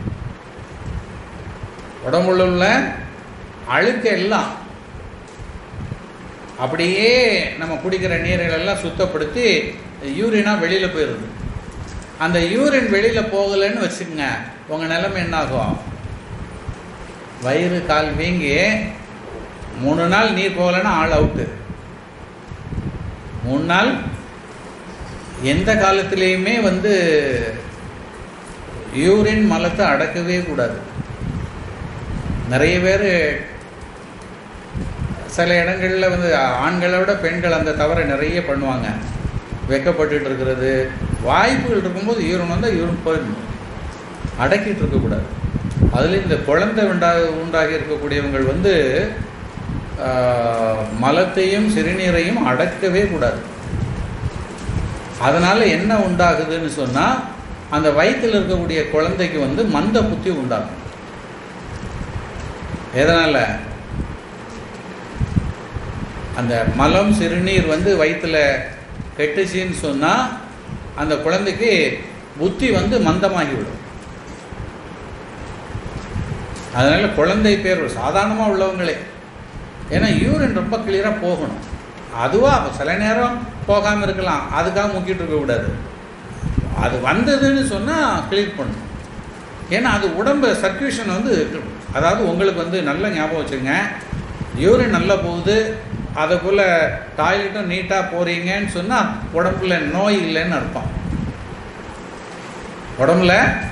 A: உடம்புல உள்ள அழுக்கு எல்லாம் அப்படியே நம்ம குடிக்கிற நீர்கள் எல்லாம் சுத்தப்படுத்தி யூரினாக வெளியில் போயிடுது அந்த யூரின் வெளியில் போகலைன்னு வச்சுக்கோங்க உங்கள் நிலைமை என்ன ஆகும் வயிறு கால் வீங்கி மூணு நாள் நீர் போகலைன்னா ஆள் அவுட்டு மூணு நாள் எந்த காலத்திலையுமே வந்து யூரின் மலத்தை அடக்கவே கூடாது நிறைய பேர் சில இடங்களில் வந்து ஆண்களை விட பெண்கள் அந்த தவறை நிறைய பண்ணுவாங்க வெக்கப்பட்டுட்டு இருக்கிறது வாய்ப்புகள் இருக்கும்போது யூரின் வந்தால் யூரின் போயிடணும் அடக்கிட்டு இருக்கக்கூடாது அதில் இந்த குழந்தை உண்டா உண்டாகி இருக்கக்கூடியவங்கள் வந்து ஆஹ், மலத்தையும் சிறுநீரையும் அடக்கவே கூடாது அதனால் என்ன உண்டாகுதுன்னு சொன்னால் அந்த வயிற்றில் இருக்கக்கூடிய குழந்தைக்கு வந்து மந்த புத்தி உண்டாகும் எதனால் அந்த மலம் சிறுநீர் வந்து வயிற்றில் கெட்டுச்சின்னு சொன்னால் அந்த குழந்தைக்கு புத்தி வந்து மந்தமாகிவிடும் அதனால் குழந்தை பேர் சாதாரணமாக உள்ளவங்களே ஏன்னா யூரின் ரொம்ப கிளியராக போகணும் அதுவாக சில நேரம் போகாமல் இருக்கலாம் அதுக்காக முக்கிட்டு இருக்கக்கூடாது அது வந்ததுன்னு சொன்னால் கிளியர் பண்ணும் ஏன்னா அது உடம்பு சர்க்குலேஷன் வந்து அதாவது உங்களுக்கு வந்து நல்ல ஞாபகம் வச்சுங்க யூரின் நல்லா போகுது அதை போல் டாய்லெட்டும் நீட்டாக போகிறீங்கன்னு சொன்னால் உடம்புல நோய் இல்லைன்னு அர்த்தம் உடம்புல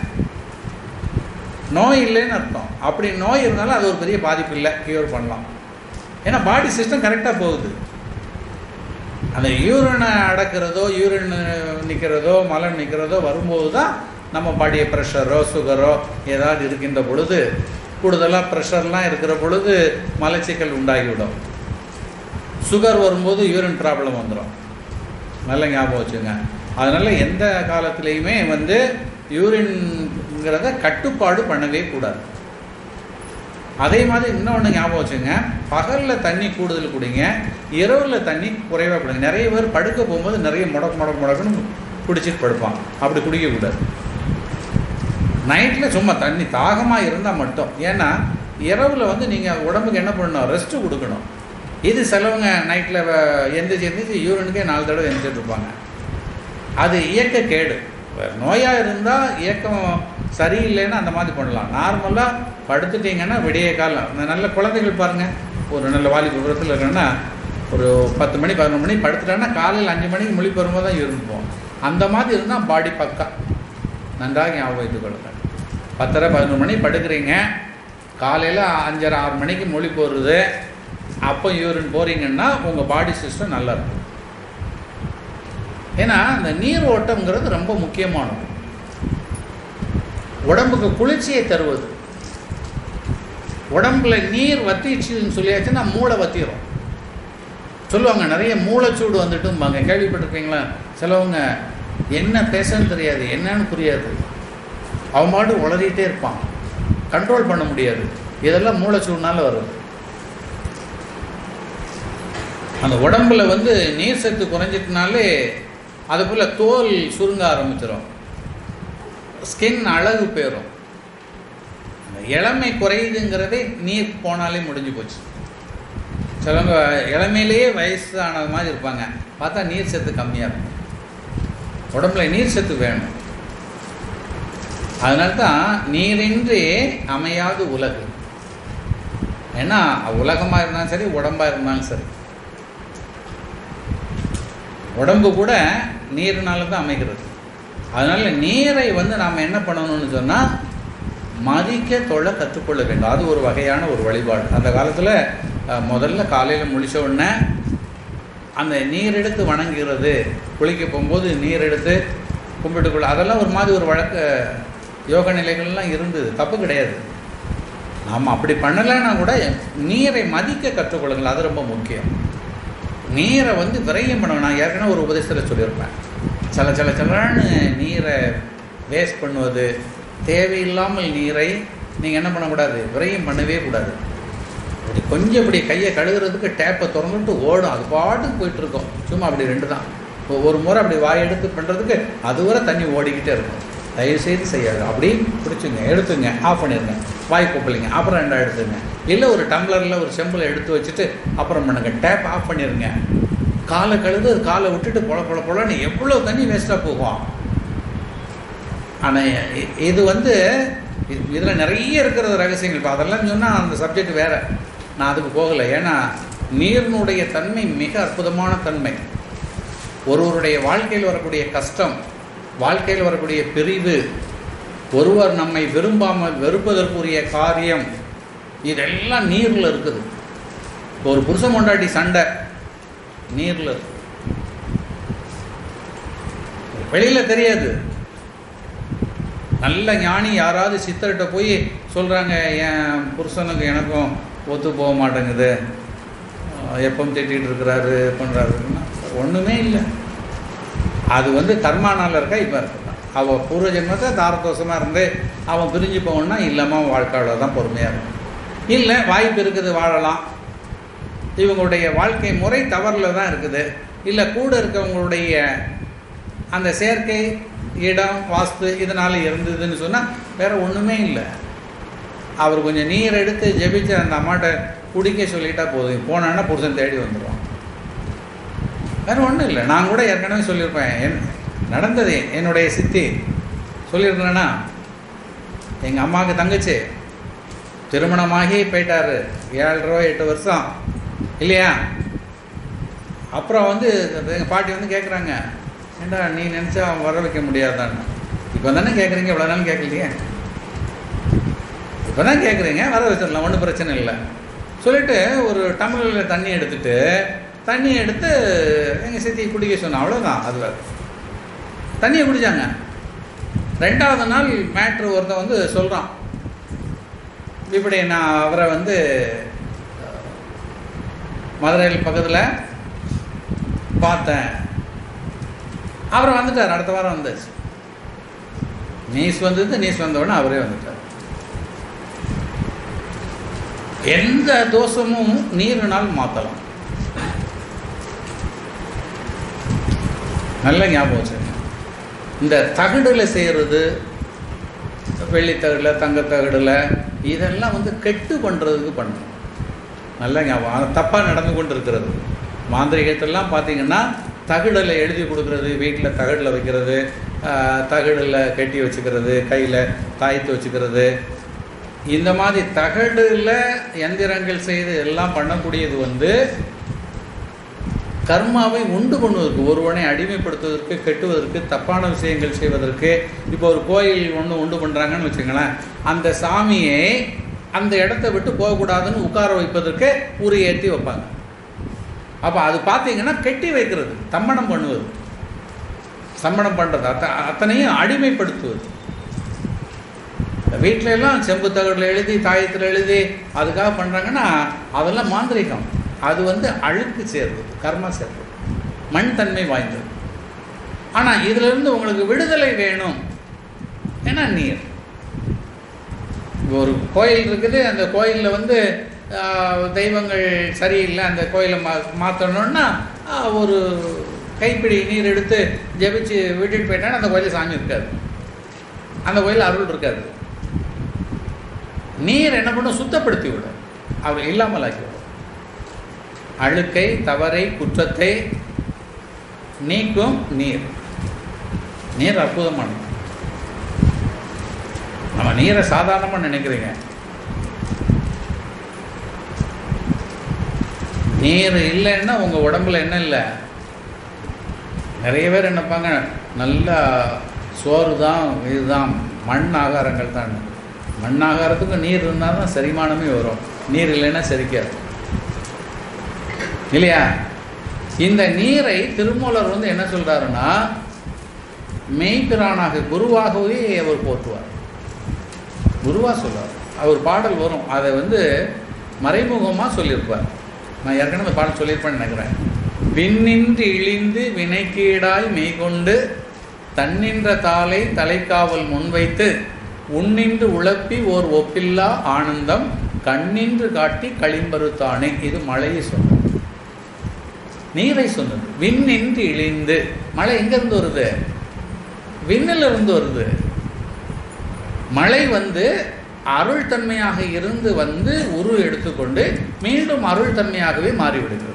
A: நோய் இல்லைன்னு அர்த்தம் அப்படி நோய் இருந்தாலும் அது ஒரு பெரிய பாதிப்பு இல்லை க்யூர் பண்ணலாம் ஏன்னா பாடி சிஸ்டம் கரெக்டாக போகுது அந்த யூரினை அடக்கிறதோ யூரின் நிற்கிறதோ மலம் நிற்கிறதோ வரும்போது தான் நம்ம பாடிய ப்ரெஷரோ சுகரோ ஏதாவது இருக்கின்ற பொழுது கூடுதலாக ப்ரெஷர்லாம் இருக்கிற பொழுது மலச்சிக்கல் உண்டாகிவிடும் சுகர் வரும்போது யூரின் ப்ராப்ளம் வந்துடும் நல்ல ஞாபகம் வச்சுங்க அதனால் எந்த காலத்துலேயுமே வந்து யூரின்ங்கிறத கட்டுப்பாடு பண்ணவே கூடாது அதே மாதிரி இன்னொன்று ஞாபகம் வச்சுங்க பகலில் தண்ணி கூடுதல் குடிங்க இரவில் தண்ணி குறைவாக குடிங்க நிறைய பேர் படுக்க போகும்போது நிறைய முடக்கு முடக்கு முடக்குன்னு குடிச்சிட்டு படுப்பான் அப்படி குடிக்கக்கூடாது நைட்டில் சும்மா தண்ணி தாகமாக இருந்தால் மட்டும் ஏன்னா இரவில் வந்து நீங்கள் உடம்புக்கு என்ன பண்ணணும் ரெஸ்ட்டு கொடுக்கணும் இது சிலவங்க நைட்டில் எந்திரிச்சு எந்திரிச்சு யூரினுக்கே நாலு தடவை எந்திரிச்சிட்டு இருப்பாங்க அது இயக்க கேடு நோயாக இருந்தால் இயக்கம் சரியில்லைன்னா அந்த மாதிரி பண்ணலாம் நார்மலாக படுத்துட்டீங்கன்னா விடிய காலம் இந்த நல்ல குழந்தைகள் பாருங்கள் ஒரு நல்ல வாலிப விபரத்தில் இருக்கணும்னா ஒரு பத்து மணி பதினொரு மணி படுத்துட்டாங்கன்னா காலையில் அஞ்சு மணிக்கு முழிப்பு வரும்போது தான் இருந்துப்போம் அந்த மாதிரி இருந்தால் பாடி பக்கா நன்றாக ஞாபகம் வைத்துக் கொள்ளுங்கள் பத்தரை பதினொரு மணி படுக்கிறீங்க காலையில் அஞ்சரை ஆறு மணிக்கு மொழிப்பு வருது அப்போ யூரின் போகிறீங்கன்னா உங்கள் பாடி சிஸ்டம் நல்லா இருக்கும் ஏன்னா இந்த நீர் ஓட்டம்ங்கிறது ரொம்ப முக்கியமானது உடம்புக்கு குளிர்ச்சியை தருவது உடம்புல நீர் வத்திச்சுன்னு சொல்லியாச்சுன்னா மூளை வத்திரும் சொல்லுவாங்க நிறைய மூளைச்சூடு வந்துட்டும்பாங்க கேள்விப்பட்டிருக்கீங்களா சிலவங்க என்ன பேசன்னு தெரியாது என்னன்னு புரியாது அவன் பாட்டு உளறிட்டே இருப்பான் கண்ட்ரோல் பண்ண முடியாது இதெல்லாம் மூளைச்சூடுனால வருது அந்த உடம்புல வந்து நீர் சத்து குறைஞ்சிட்டனாலே அது போல் தோல் சுருங்க ஆரம்பிச்சிடும் ஸ்கின் அழகு போயிடும் அந்த இளமை குறையுதுங்கிறதே நீர் போனாலே முடிஞ்சு போச்சு சிலவங்க இளமையிலேயே வயசானது மாதிரி இருப்பாங்க பார்த்தா நீர் சத்து கம்மியாக இருக்கும் உடம்புல நீர் சத்து வேணும் அதனால தான் நீரின்றி அமையாது உலகு ஏன்னா உலகமாக இருந்தாலும் சரி உடம்பாக இருந்தாலும் சரி உடம்பு கூட நீரினால தான் அமைகிறது அதனால நீரை வந்து நாம் என்ன பண்ணணும்னு சொன்னால் மதிக்க தொழ கற்றுக்கொள்ள வேண்டும் அது ஒரு வகையான ஒரு வழிபாடு அந்த காலத்தில் முதல்ல காலையில் முழிச்ச உடனே அந்த நீர் எடுத்து வணங்குகிறது குளிக்க போகும்போது நீர் எடுத்து கும்பிட்டுக்கொள்ள அதெல்லாம் ஒரு மாதிரி ஒரு வழக்க யோக நிலைகள்லாம் இருந்தது தப்பு கிடையாது நாம் அப்படி பண்ணலைன்னா கூட நீரை மதிக்க கற்றுக்கொள்ளுங்கள் அது ரொம்ப முக்கியம் நீரை வந்து விரயம் பண்ணணும் நான் ஏற்கனவே ஒரு உபதேசத்தில் சொல்லியிருப்பேன் சில சில சிலன்னு நீரை வேஸ்ட் பண்ணுவது தேவையில்லாமல் நீரை நீங்கள் என்ன பண்ணக்கூடாது விரயம் பண்ணவே கூடாது அப்படி கொஞ்சம் இப்படி கையை கழுகுறதுக்கு டேப்பை திறந்துட்டு ஓடும் அது பாட்டுக்கு போயிட்டுருக்கோம் சும்மா அப்படி ரெண்டு தான் ஒரு முறை அப்படி வாய் எடுத்து பண்ணுறதுக்கு அதுவரை தண்ணி ஓடிக்கிட்டே இருக்கும் தயவுசெய்து செய்யாது அப்படி பிடிச்சுங்க எடுத்துங்க ஆஃப் பண்ணிடுங்க வாய் கூப்பிடுங்க அப்புறம் ரெண்டா எடுத்துங்க இல்லை ஒரு டம்ளரில் ஒரு செம்பில் எடுத்து வச்சுட்டு அப்புறம் பண்ணுங்க டேப் ஆஃப் பண்ணிடுங்க காலை கழுது காலை விட்டுட்டு பொல பொல பொலன்னு எவ்வளோ தண்ணி வேஸ்ட்டாக போகும் ஆனால் இது வந்து இதில் நிறைய இருக்கிறது ரகசியங்கள் இப்போ அதெல்லாம் சொன்னால் அந்த சப்ஜெக்ட் வேறு நான் அதுக்கு போகலை ஏன்னா நீரினுடைய தன்மை மிக அற்புதமான தன்மை ஒருவருடைய வாழ்க்கையில் வரக்கூடிய கஷ்டம் வாழ்க்கையில் வரக்கூடிய பிரிவு ஒருவர் நம்மை விரும்பாமல் வெறுப்பதற்குரிய காரியம் இதெல்லாம் நீரில் இருக்குது இப்போ ஒரு புருஷ கொண்டாடி சண்டை நீரில் வெளியில் தெரியாது நல்ல ஞானி யாராவது சித்தர்கிட்ட போய் சொல்கிறாங்க என் புருஷனுக்கு எனக்கும் ஒத்து போக மாட்டேங்குது எப்பவும் திட்டிகிட்டு இருக்கிறாரு பண்ணுறாருன்னா ஒன்றுமே இல்லை அது வந்து கர்மானால் இருக்கா இப்போ இருக்கா அவள் பூர்வ ஜென்மத்தை தாரதோஷமாக இருந்து அவன் பிரிஞ்சு போகணுன்னா இல்லாமல் வாழ்க்கையோட தான் பொறுமையாக இருக்கும் இல்லை வாய்ப்பு இருக்குது வாழலாம் இவங்களுடைய வாழ்க்கை முறை தவறில் தான் இருக்குது இல்லை கூட இருக்கவங்களுடைய அந்த செயற்கை இடம் வாஸ்து இதனால் இருந்ததுன்னு சொன்னால் வேறு ஒன்றுமே இல்லை அவர் கொஞ்சம் நீர் எடுத்து ஜெபிச்சு அந்த அம்மாட்ட குடிக்க சொல்லிட்டா போதும் போனான்னா புருஷன் தேடி வந்துடுவான் வேறு ஒன்றும் இல்லை நான் கூட ஏற்கனவே சொல்லியிருப்பேன் என் நடந்தது என்னுடைய சித்தி சொல்லியிருக்கிறேன்னா எங்கள் அம்மாவுக்கு தங்கச்சி திருமணமாகி போயிட்டார் ஏழு ரூபா எட்டு வருஷம் இல்லையா அப்புறம் வந்து எங்கள் பாட்டி வந்து கேட்குறாங்க ஏண்டா நீ நினச்சா அவன் வர வைக்க முடியாதான்னு இப்போ தானே கேட்குறீங்க இவ்வளோ நாள் கேட்கலையே இப்போ தான் கேட்குறீங்க வர வச்சிடலாம் ஒன்றும் பிரச்சனை இல்லை சொல்லிவிட்டு ஒரு டம்ளரில் தண்ணி எடுத்துட்டு தண்ணி எடுத்து எங்கள் சித்தி குடிக்க சொன்னோம் அவ்வளோதான் அது வேறு தண்ணியை குடித்தாங்க ரெண்டாவது நாள் மேட்ரு ஒருத்தன் வந்து சொல்கிறான் இப்படி நான் அவரை வந்து மதுரையில் பக்கத்தில் பார்த்தேன் அவர் வந்துட்டார் அடுத்த வாரம் வந்தாச்சு நீஸ் வந்தது நீஸ் வந்தவுடனே அவரே வந்துட்டார் எந்த தோஷமும் நீரினால் மாற்றலாம் நல்ல ஞாபகம் வச்சுருங்க இந்த தகடில் செய்கிறது வெள்ளித்தகடில் தங்கத்தகடில் இதெல்லாம் வந்து கெட்டு பண்ணுறதுக்கு பண்ணணும் நல்ல ஞாபகம் அது தப்பாக நடந்து கொண்டு இருக்கிறது மாந்திரிகத்தெல்லாம் பார்த்தீங்கன்னா தகடில் எழுதி கொடுக்குறது வீட்டில் தகடில் வைக்கிறது தகடில் கட்டி வச்சுக்கிறது கையில் தாய்த்து வச்சுக்கிறது இந்த மாதிரி தகடில் எந்திரங்கள் செய்து எல்லாம் பண்ணக்கூடியது வந்து கர்மாவை உண்டு பண்ணுவதற்கு ஒருவனை அடிமைப்படுத்துவதற்கு கெட்டுவதற்கு தப்பான விஷயங்கள் செய்வதற்கு இப்போ ஒரு கோயில் ஒன்று உண்டு பண்ணுறாங்கன்னு வச்சுங்களேன் அந்த சாமியை அந்த இடத்த விட்டு போகக்கூடாதுன்னு உட்கார வைப்பதற்கு உரி ஏற்றி வைப்பாங்க அப்போ அது பார்த்தீங்கன்னா கெட்டி வைக்கிறது தம்மணம் பண்ணுவது சம்மணம் பண்ணுறது அத்த அத்தனையும் அடிமைப்படுத்துவது வீட்டில எல்லாம் செம்பு தகடில் எழுதி தாயத்தில் எழுதி அதுக்காக பண்ணுறாங்கன்னா அதெல்லாம் மாந்திரிகம் அது வந்து அழுக்கு சேர்வது கர்மா சேர்வது மண் தன்மை வாய்ந்தது ஆனால் இதிலிருந்து உங்களுக்கு விடுதலை வேணும் ஏன்னா நீர் ஒரு கோயில் இருக்குது அந்த கோயிலில் வந்து தெய்வங்கள் சரியில்லை அந்த கோயிலை மா மாற்றணுன்னா ஒரு கைப்பிடி நீர் எடுத்து ஜெபிச்சு விட்டுட்டு போயிட்டான்னா அந்த கோயிலில் சாமி இருக்காது அந்த கோயில் அருள் இருக்காது நீர் என்ன பண்ணும் சுத்தப்படுத்தி விடும் அவர் இல்லாமல் ஆக்கிவிடும் அழுக்கை தவறை குற்றத்தை நீக்கும் நீர் நீர் அற்புதமானது நம்ம நீரை சாதாரணமாக நினைக்கிறீங்க நீர் இல்லைன்னா உங்கள் உடம்புல என்ன இல்லை நிறைய பேர் என்னப்பாங்க நல்லா சோறு தான் இதுதான் மண் ஆகாரங்கள் தான் மண் ஆகாரத்துக்கு நீர் இருந்தால் தான் செரிமானமே வரும் நீர் இல்லைன்னா செரிக்காது இல்லையா இந்த நீரை திருமூலர் வந்து என்ன சொல்றாருன்னா மெய்பிரானாக குருவாகவே அவர் போற்றுவார் குருவா சொல்றார் அவர் பாடல் வரும் அதை வந்து மறைமுகமாக சொல்லியிருப்பார் நான் ஏற்கனவே அந்த பாடல் சொல்லியிருப்பேன்னு நினைக்கிறேன் விண்ணின்று இழிந்து வினைக்கீடாய் மெய்கொண்டு தன்னின்ற தாளை தலைக்காவல் முன்வைத்து உன்னின்று உழப்பி ஓர் ஒப்பில்லா ஆனந்தம் கண்ணின்று காட்டி களிம்பருத்தானே இது மழையை சொன்னது நீரை சொன்னது விண்ணின்று இழிந்து மழை எங்கேருந்து வருது விண்ணில் இருந்து வருது மழை வந்து அருள் தன்மையாக இருந்து வந்து உரு எடுத்துக்கொண்டு மீண்டும் அருள் தன்மையாகவே மாறிவிடுகிறது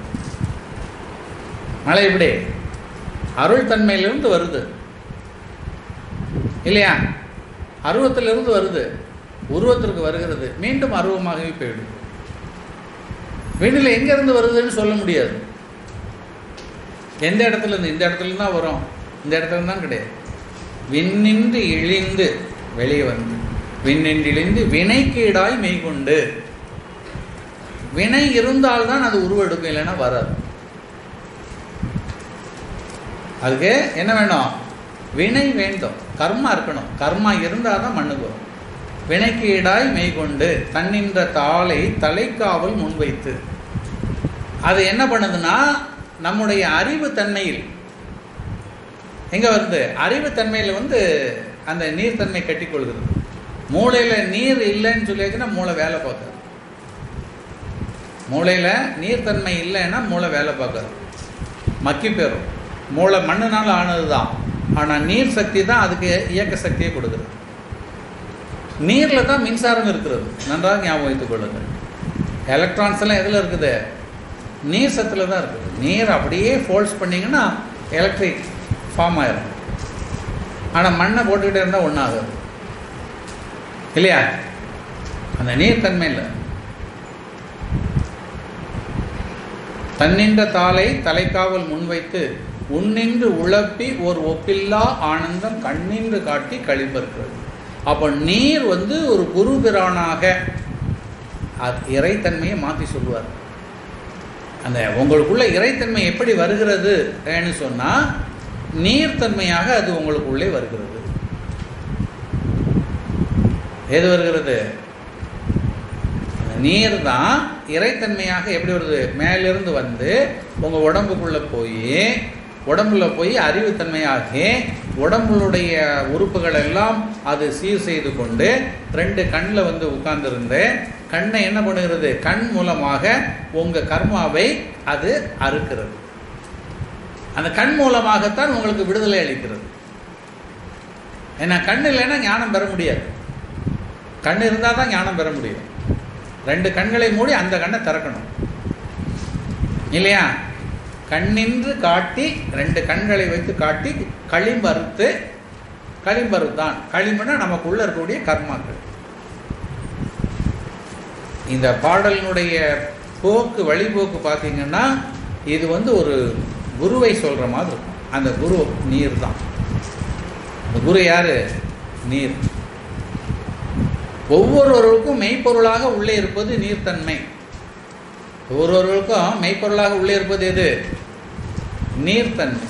A: மழை எப்படி அருள் தன்மையிலிருந்து வருது இல்லையா அருவத்திலிருந்து வருது உருவத்திற்கு வருகிறது மீண்டும் அருவமாகவே போயிடும் விண்ணில் எங்கேருந்து வருதுன்னு சொல்ல முடியாது எந்த இடத்துல இருந்து இந்த இடத்துல தான் வரும் இந்த இடத்துல தான் கிடையாது விண்ணின்று இழிந்து வெளியே வந்து விண்ணின்று இழிந்து வினைக்கீடாய் மெய்கொண்டு வினை இருந்தால்தான் அது உருவெடுக்கும் இல்லைன்னா வராது அதுக்கு என்ன வேணும் வினை வேண்டும் கர்மா இருக்கணும் கர்மா இருந்தால் தான் மண்ணுக்கு வரும் வினைக்கீடாய் மெய்கொண்டு தன்னின்ற தாளை தலைக்காவல் முன்வைத்து அது என்ன பண்ணுதுன்னா நம்முடைய அறிவு தன்மையில் எங்கே வருது அறிவு தன்மையில் வந்து அந்த நீர்த்தன்மை கட்டிக்கொள்கிறது மூளையில் நீர் இல்லைன்னு சொல்லியாச்சுன்னா மூளை வேலை பார்க்காது மூளையில் நீர்த்தன்மை இல்லைன்னா மூளை வேலை பார்க்காது மக்கி போயிடும் மூளை மண்ணுனால ஆனது தான் ஆனால் நீர் சக்தி தான் அதுக்கு இயக்க சக்தியை கொடுக்குறது நீரில் தான் மின்சாரம் இருக்கிறது நன்றாக ஞாபகம் வைத்துக் கொள்ளுங்கள் எலக்ட்ரான்ஸ் எல்லாம் எதில் இருக்குது நீர் சத்தில் தான் இருக்குது நீர் அப்படியே ஃபோல்ஸ் பண்ணிங்கன்னா எலக்ட்ரிக் ஃபார்ம் ஆயிரும் ஆனால் மண்ணை போட்டுக்கிட்டே இருந்தால் ஒன்றாகாது இல்லையா அந்த நீர் தன்மை இல்லை தன்னின்ற தாளை தலைக்காவல் முன்வைத்து உன்னின்று உழப்பி ஒரு ஒப்பில்லா ஆனந்தம் கண்ணின்று காட்டி கழிப்பறுக்கிறது அப்போ நீர் வந்து ஒரு குரு பிரானாக அது இறைத்தன்மையை மாற்றி சொல்லுவார் அந்த உங்களுக்குள்ள இறைத்தன்மை எப்படி வருகிறது ஏன்னு சொன்னால் நீர்த்தன்மையாக அது உங்களுக்குள்ளே வருகிறது எது வருகிறது நீர் தான் இறைத்தன்மையாக எப்படி வருது மேலிருந்து வந்து உங்கள் உடம்புக்குள்ளே போய் உடம்புல போய் அறிவுத்தன்மையாகி உடம்புடைய உறுப்புகள் எல்லாம் அது சீர் செய்து கொண்டு ரெண்டு கண்ணில் வந்து உட்கார்ந்துருந்து கண்ணை என்ன பண்ணுகிறது கண் மூலமாக உங்கள் கர்மாவை அது அறுக்கிறது அந்த கண் மூலமாகத்தான் உங்களுக்கு விடுதலை அளிக்கிறது ஏன்னா கண் இல்லைன்னா ஞானம் பெற முடியாது கண் இருந்தால் தான் ஞானம் பெற முடியும் ரெண்டு கண்களை மூடி அந்த கண்ணை திறக்கணும் இல்லையா கண்ணின்று காட்டி ரெண்டு கண்களை வைத்து காட்டி களிம்பறுத்து களிம்பறுத்தான் களிம்புனா நமக்குள்ள இருக்கக்கூடிய கர்மாக்கள் இந்த பாடலினுடைய போக்கு வழிபோக்கு பார்த்தீங்கன்னா இது வந்து ஒரு குருவை சொல்கிற மாதிரி இருக்கும் அந்த குரு நீர் தான் அந்த குரு யார் நீர் ஒவ்வொருவருக்கும் மெய்ப்பொருளாக உள்ளே இருப்பது நீர்த்தன்மை ஒவ்வொருவருக்கும் மெய்ப்பொருளாக உள்ளே இருப்பது எது நீர்த்தன்மை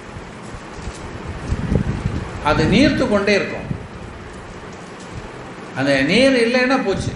A: அது நீர்த்து கொண்டே இருக்கும் அந்த நீர் இல்லைன்னா போச்சு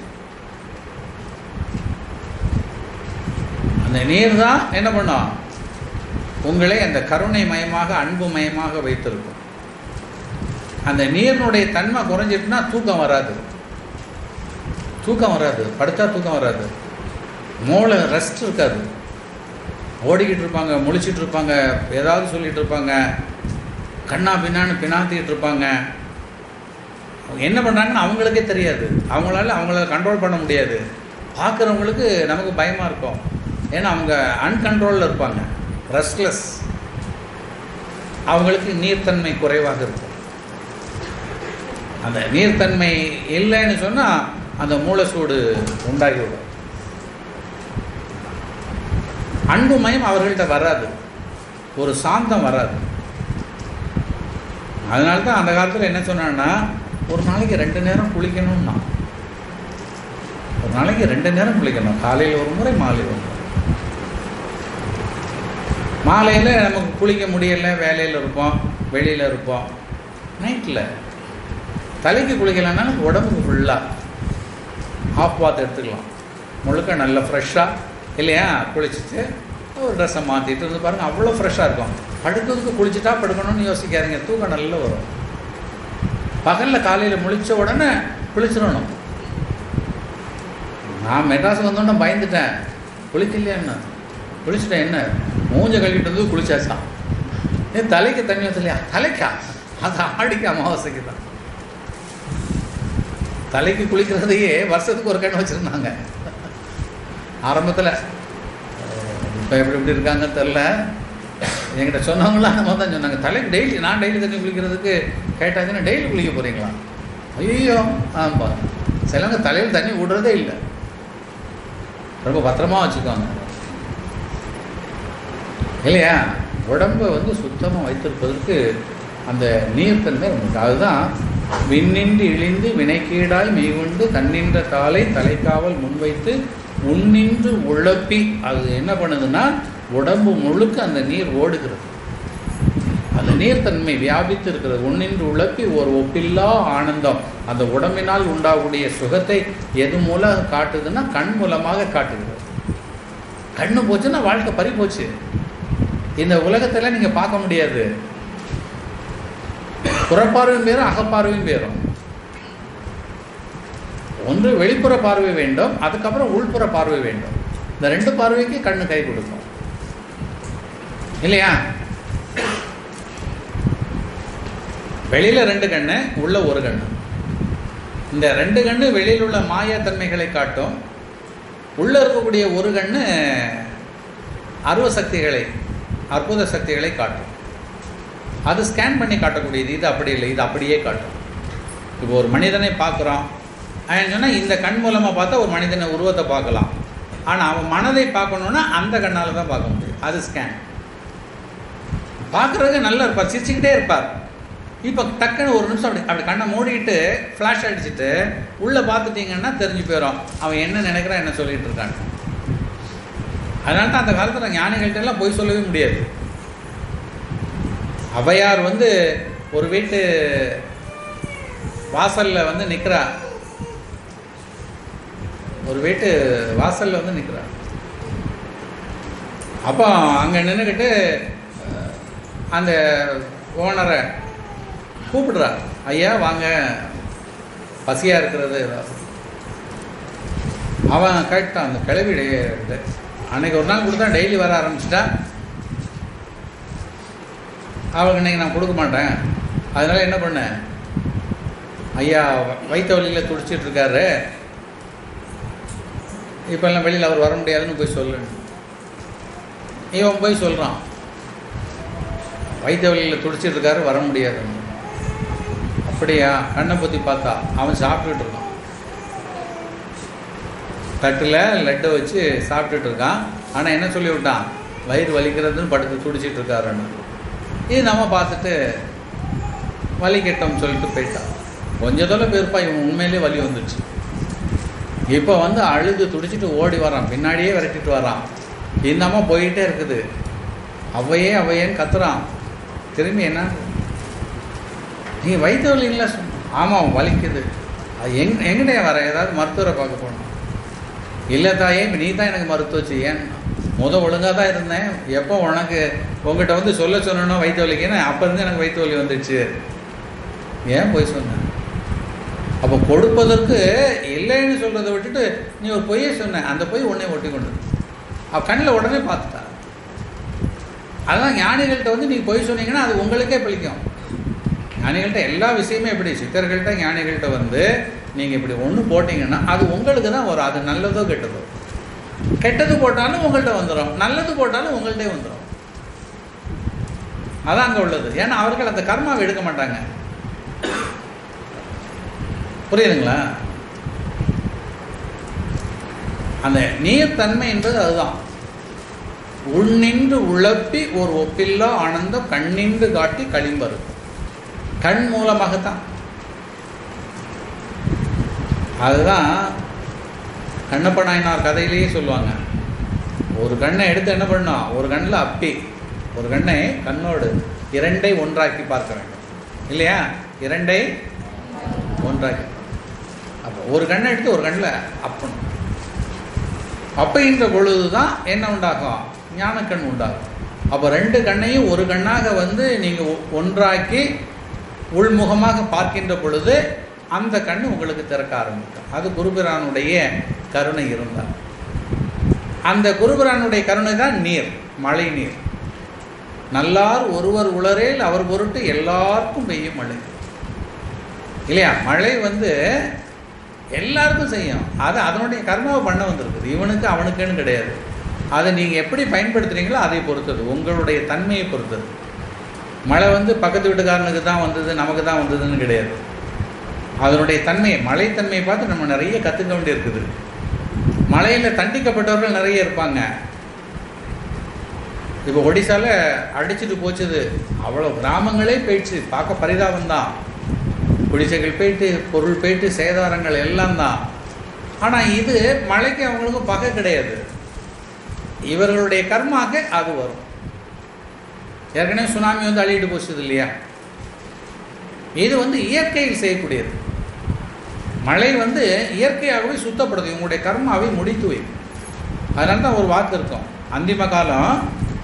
A: அந்த நீர் தான் என்ன பண்ணும் உங்களை அந்த கருணை மயமாக அன்பு மயமாக வைத்திருக்கும் அந்த நீரினுடைய தன்மை குறைஞ்சிட்டுனா தூக்கம் வராது தூக்கம் வராது படுத்தா தூக்கம் வராது மூளை ரெஸ்ட் இருக்காது ஓடிக்கிட்டு இருப்பாங்க முழிச்சிட்டு இருப்பாங்க ஏதாவது சொல்லிட்டு இருப்பாங்க கண்ணா பின்னான்னு பினாத்திக்கிட்டு இருப்பாங்க அவங்க என்ன பண்ணுறாங்கன்னு அவங்களுக்கே தெரியாது அவங்களால அவங்கள கண்ட்ரோல் பண்ண முடியாது பார்க்குறவங்களுக்கு நமக்கு பயமாக இருக்கும் ஏன்னா அவங்க அன்கண்ட்ரோலில் இருப்பாங்க ரெஸ்ட்லெஸ் அவங்களுக்கு நீர்த்தன்மை குறைவாக இருக்கும் அந்த நீர்த்தன்மை இல்லைன்னு சொன்னால் அந்த மூளை சூடு உண்டாகிவிடும் அன்பு மயம் அவர்கள்ட்ட வராது ஒரு சாந்தம் வராது அதனால தான் அந்த காலத்தில் என்ன சொன்னான்னா ஒரு நாளைக்கு ரெண்டு நேரம் குளிக்கணும்னா ஒரு நாளைக்கு ரெண்டு நேரம் குளிக்கணும் காலையில் ஒரு முறை மாலை ஒரு முறை மாலையில் நமக்கு குளிக்க முடியல வேலையில் இருப்போம் வெளியில் இருப்போம் நைட்டில் தலைக்கு குளிக்கலைன்னா உடம்புக்கு ஃபுல்லாக ஆஃப் பாத் எடுத்துக்கலாம் முழுக்க நல்லா ஃப்ரெஷ்ஷாக இல்லையா குளிச்சுட்டு ஒரு ட்ரெஸ்ஸை மாற்றிட்டு இருந்து பாருங்கள் அவ்வளோ ஃப்ரெஷ்ஷாக இருக்கும் படுக்கிறதுக்கு குளிச்சுட்டா படுக்கணும்னு யோசிக்காதீங்க தூக்கம் நல்லா வரும் பகலில் காலையில் முழிச்ச உடனே குளிச்சிடணும் நான் மெட்ராஸுக்கு வந்தோடனே பயந்துட்டேன் குளிக்கலையா என்ன குளிச்சுட்டேன் என்ன மூஞ்ச கழுவிட்டு வந்து குளிச்சாச்சான் ஏன் தலைக்கு தண்ணி ஊற்றலையா தலைக்கா அது ஆடிக்கு அமாவாசைக்கு தான் தலைக்கு குளிக்கிறதையே வருஷத்துக்கு ஒரு கண் வச்சுருந்தாங்க ஆரம்பத்தில் இப்போ எப்படி எப்படி இருக்காங்கன்னு தெரில என்கிட்ட சொன்னவங்களாம் அந்த மாதிரி தான் சொன்னாங்க தலைக்கு டெய்லி நான் டெய்லி தண்ணி குளிக்கிறதுக்கு கேட்டாங்கன்னா டெய்லி குளிக்க போகிறீங்களா ஐயோ ஆமாப்பா சிலவங்க தலையில் தண்ணி விடுறதே இல்லை ரொம்ப பத்திரமா வச்சுக்கோங்க இல்லையா உடம்பை வந்து சுத்தமாக வைத்திருப்பதற்கு அந்த நீர்த்தன்மை நமக்கு அதுதான் விண்ணின்றி இழிந்து வினைக்கீடாய் மெய்கொண்டு தன்னின்ற தாளை தலைக்காவல் முன்வைத்து உன்னின்று உழப்பி அது என்ன பண்ணுதுன்னா உடம்பு முழுக்க அந்த நீர் ஓடுகிறது அந்த நீர்த்தன்மை வியாபித்து இருக்கிறது உன்னின்று உழப்பி ஒரு ஒப்பில்லா ஆனந்தம் அந்த உடம்பினால் உண்டாகக்கூடிய சுகத்தை எது மூலம் காட்டுதுன்னா கண் மூலமாக காட்டுகிறது கண்ணு போச்சுன்னா வாழ்க்கை பறி போச்சு இந்த உலகத்தில் நீங்கள் பார்க்க முடியாது புறப்பார்வையும் பேரும் அகப்பார்வையும் பேரும் ஒன்று வெளிப்புற பார்வை வேண்டும் அதுக்கப்புறம் உள்புற பார்வை வேண்டும் இந்த ரெண்டு பார்வைக்கு கண்ணு கை கொடுக்கும் இல்லையா வெளியில ரெண்டு கண்ணு உள்ள ஒரு கண்ணு இந்த ரெண்டு கண்ணு வெளியில் உள்ள மாயா தன்மைகளை காட்டும் உள்ள இருக்கக்கூடிய ஒரு கண்ணு அருவ சக்திகளை அற்புத சக்திகளை காட்டும் அது ஸ்கேன் பண்ணி காட்டக்கூடியது இது அப்படி இல்லை இது அப்படியே காட்டும் இப்போ ஒரு மனிதனை பார்க்குறோம் சொன்னால் இந்த கண் மூலமாக பார்த்தா ஒரு மனிதனை உருவத்தை பார்க்கலாம் ஆனால் அவன் மனதை பார்க்கணுன்னா அந்த கண்ணால் தான் பார்க்க முடியும் அது ஸ்கேன் பார்க்குறதுக்கு நல்லா இருப்பார் சிரிச்சுக்கிட்டே இருப்பார் இப்போ டக்குன்னு ஒரு நிமிஷம் அப்படி அப்படி கண்ணை மூடிட்டு ஃப்ளாஷ் அடிச்சுட்டு உள்ளே பார்த்துட்டிங்கன்னா தெரிஞ்சு போயிடும் அவன் என்ன நினைக்கிறான் என்ன சொல்லிட்டு இருக்கான் அதனால தான் அந்த காலத்தில் ஞானிகள்ட்ட எல்லாம் போய் சொல்லவே முடியாது அவையார் வந்து ஒரு வீட்டு வாசலில் வந்து நிற்கிறா ஒரு வீட்டு வாசலில் வந்து நிற்கிறா அப்போ அங்கே நின்றுக்கிட்டு அந்த ஓனரை கூப்பிடுறா ஐயா வாங்க பசியாக இருக்கிறது அவன் கேட்டான் அந்த கிளவி அன்னைக்கு ஒரு நாள் கொடுத்தா டெய்லி வர ஆரம்பிச்சிட்டா அவளுக்கு இன்னைக்கு நான் கொடுக்க மாட்டேன் அதனால் என்ன பண்ணேன் ஐயா வைத்த வழியில் துடிச்சிட்டு இருக்காரு இப்போல்லாம் வெளியில் அவர் வர முடியாதுன்னு போய் சொல்லு இவன் போய் சொல்கிறான் வைத்த வழியில் துடிச்சிட்டு இருக்காரு வர முடியாதுன்னு அப்படியா கண்ணை பற்றி பார்த்தா அவன் சாப்பிட்டுட்டு இருக்கான் தட்டில் லட்டை வச்சு சாப்பிட்டுட்டு இருக்கான் ஆனால் என்ன சொல்லி விட்டான் வயிறு வலிக்கிறதுன்னு படுத்து துடிச்சிட்டு இருக்காருன்னு இது நம்ம பார்த்துட்டு வலி கெட்டோம்னு சொல்லிட்டு போயிட்டான் கொஞ்ச தூரம் போயிருப்பா இவன் உண்மையிலே வலி வந்துச்சு இப்போ வந்து அழுது துடிச்சிட்டு ஓடி வரான் பின்னாடியே விரட்டிட்டு வரான் இந்த அம்மா போயிட்டே இருக்குது அவையே அவையேன்னு கத்துறான் திரும்பி என்ன நீ வைத்த வலிங்களா சொன்ன ஆமாம் வலிக்குது அது எங் எங்கிட்டே வர ஏதாவது மருத்துவரை பார்க்க போகணும் இல்லை தாயே இப்போ நீ தான் எனக்கு மருத்துவச்சு ஏன் முத ஒழுங்காக தான் இருந்தேன் எப்போ உனக்கு உங்ககிட்ட வந்து சொல்ல சொன்னோன்னா வயிற்று வலிக்குன்னு அப்போ இருந்து எனக்கு வயிற்று வலி வந்துடுச்சு ஏன் போய் சொன்னேன் அப்போ கொடுப்பதற்கு இல்லைன்னு சொல்கிறத விட்டுட்டு நீ ஒரு பொய்யை சொன்ன அந்த பொய் உடனே ஒட்டி கொண்டு அவள் கண்ணில் உடனே பார்த்துட்டா அதான் ஞானிகள்கிட்ட வந்து நீங்கள் பொய் சொன்னீங்கன்னா அது உங்களுக்கே பழிக்கும் ஞானிகள்கிட்ட எல்லா விஷயமே எப்படி சித்தர்கள்ட்ட ஞானிகள்கிட்ட வந்து நீங்கள் இப்படி ஒன்று போட்டிங்கன்னா அது உங்களுக்கு தான் வரும் அது நல்லதோ கெட்டதோ கெட்டது போட்டாலும் உங்கள்கிட்ட வந்துடும் நல்லது போட்டாலும் உங்கள்கிட்டே வந்துடும் அதான் அங்கே உள்ளது ஏன்னா அவர்கள் அந்த கர்மாவை எடுக்க மாட்டாங்க புரியுதுங்களா அந்த நீர்த்தன்மை என்பது அதுதான் உள்நின்று உழப்பி ஒரு ஒப்பில்லா ஆனந்தம் கண்ணின்று காட்டி களிம்பரு கண் மூலமாகத்தான் அதுதான் கண்ணப்ப நாயனார் கதையிலேயே சொல்லுவாங்க ஒரு கண்ணை எடுத்து என்ன பண்ணோம் ஒரு கண்ணில் அப்பி ஒரு கண்ணை கண்ணோடு இரண்டை ஒன்றாக்கி பார்க்க வேண்டும் இல்லையா இரண்டை ஒன்றாக்கி அப்போ ஒரு கண்ணை எடுத்து ஒரு கண்ணில் அப்பணும் அப்பைன்ற பொழுது தான் என்ன உண்டாகும் ஞானக்கண் உண்டாகும் அப்போ ரெண்டு கண்ணையும் ஒரு கண்ணாக வந்து நீங்கள் ஒன்றாக்கி உள்முகமாக பார்க்கின்ற பொழுது அந்த கண் உங்களுக்கு திறக்க ஆரம்பிக்கும் அது குருபிரானுடைய கருணை இருந்தால் அந்த குருபிரானுடைய கருணை தான் நீர் மழை நீர் நல்லார் ஒருவர் உளரேல் அவர் பொருட்டு எல்லாருக்கும் பெய்யும் மழை இல்லையா மழை வந்து எல்லாருக்கும் செய்யும் அது அதனுடைய கர்மாவை பண்ண வந்திருக்குது இவனுக்கு அவனுக்குன்னு கிடையாது அதை நீங்கள் எப்படி பயன்படுத்துகிறீங்களோ அதை பொறுத்தது உங்களுடைய தன்மையை பொறுத்தது மழை வந்து பக்கத்து வீட்டுக்காரனுக்கு தான் வந்தது நமக்கு தான் வந்ததுன்னு கிடையாது அதனுடைய தன்மையை மழைத்தன்மையை பார்த்து நம்ம நிறைய கற்றுக்க வேண்டியிருக்குது மழையில் தண்டிக்கப்பட்டவர்கள் நிறைய இருப்பாங்க இப்போ ஒடிசால அடிச்சுட்டு போச்சுது அவ்வளோ கிராமங்களே போயிடுச்சு பார்க்க பரிதாபம் தான் குடிசைகள் போயிட்டு பொருள் போயிட்டு சேதாரங்கள் எல்லாம் தான் ஆனால் இது மழைக்கு அவங்களுக்கும் பகை கிடையாது இவர்களுடைய கர்மாக்கு அது வரும் ஏற்கனவே சுனாமி வந்து அழிட்டு போச்சுது இல்லையா இது வந்து இயற்கையில் செய்யக்கூடியது மழை வந்து இயற்கையாகவே சுத்தப்படுது இவங்களுடைய கர்மாவை முடித்து வைக்கும் அதனால தான் ஒரு வாக்கு இருக்கும் அந்திம காலம்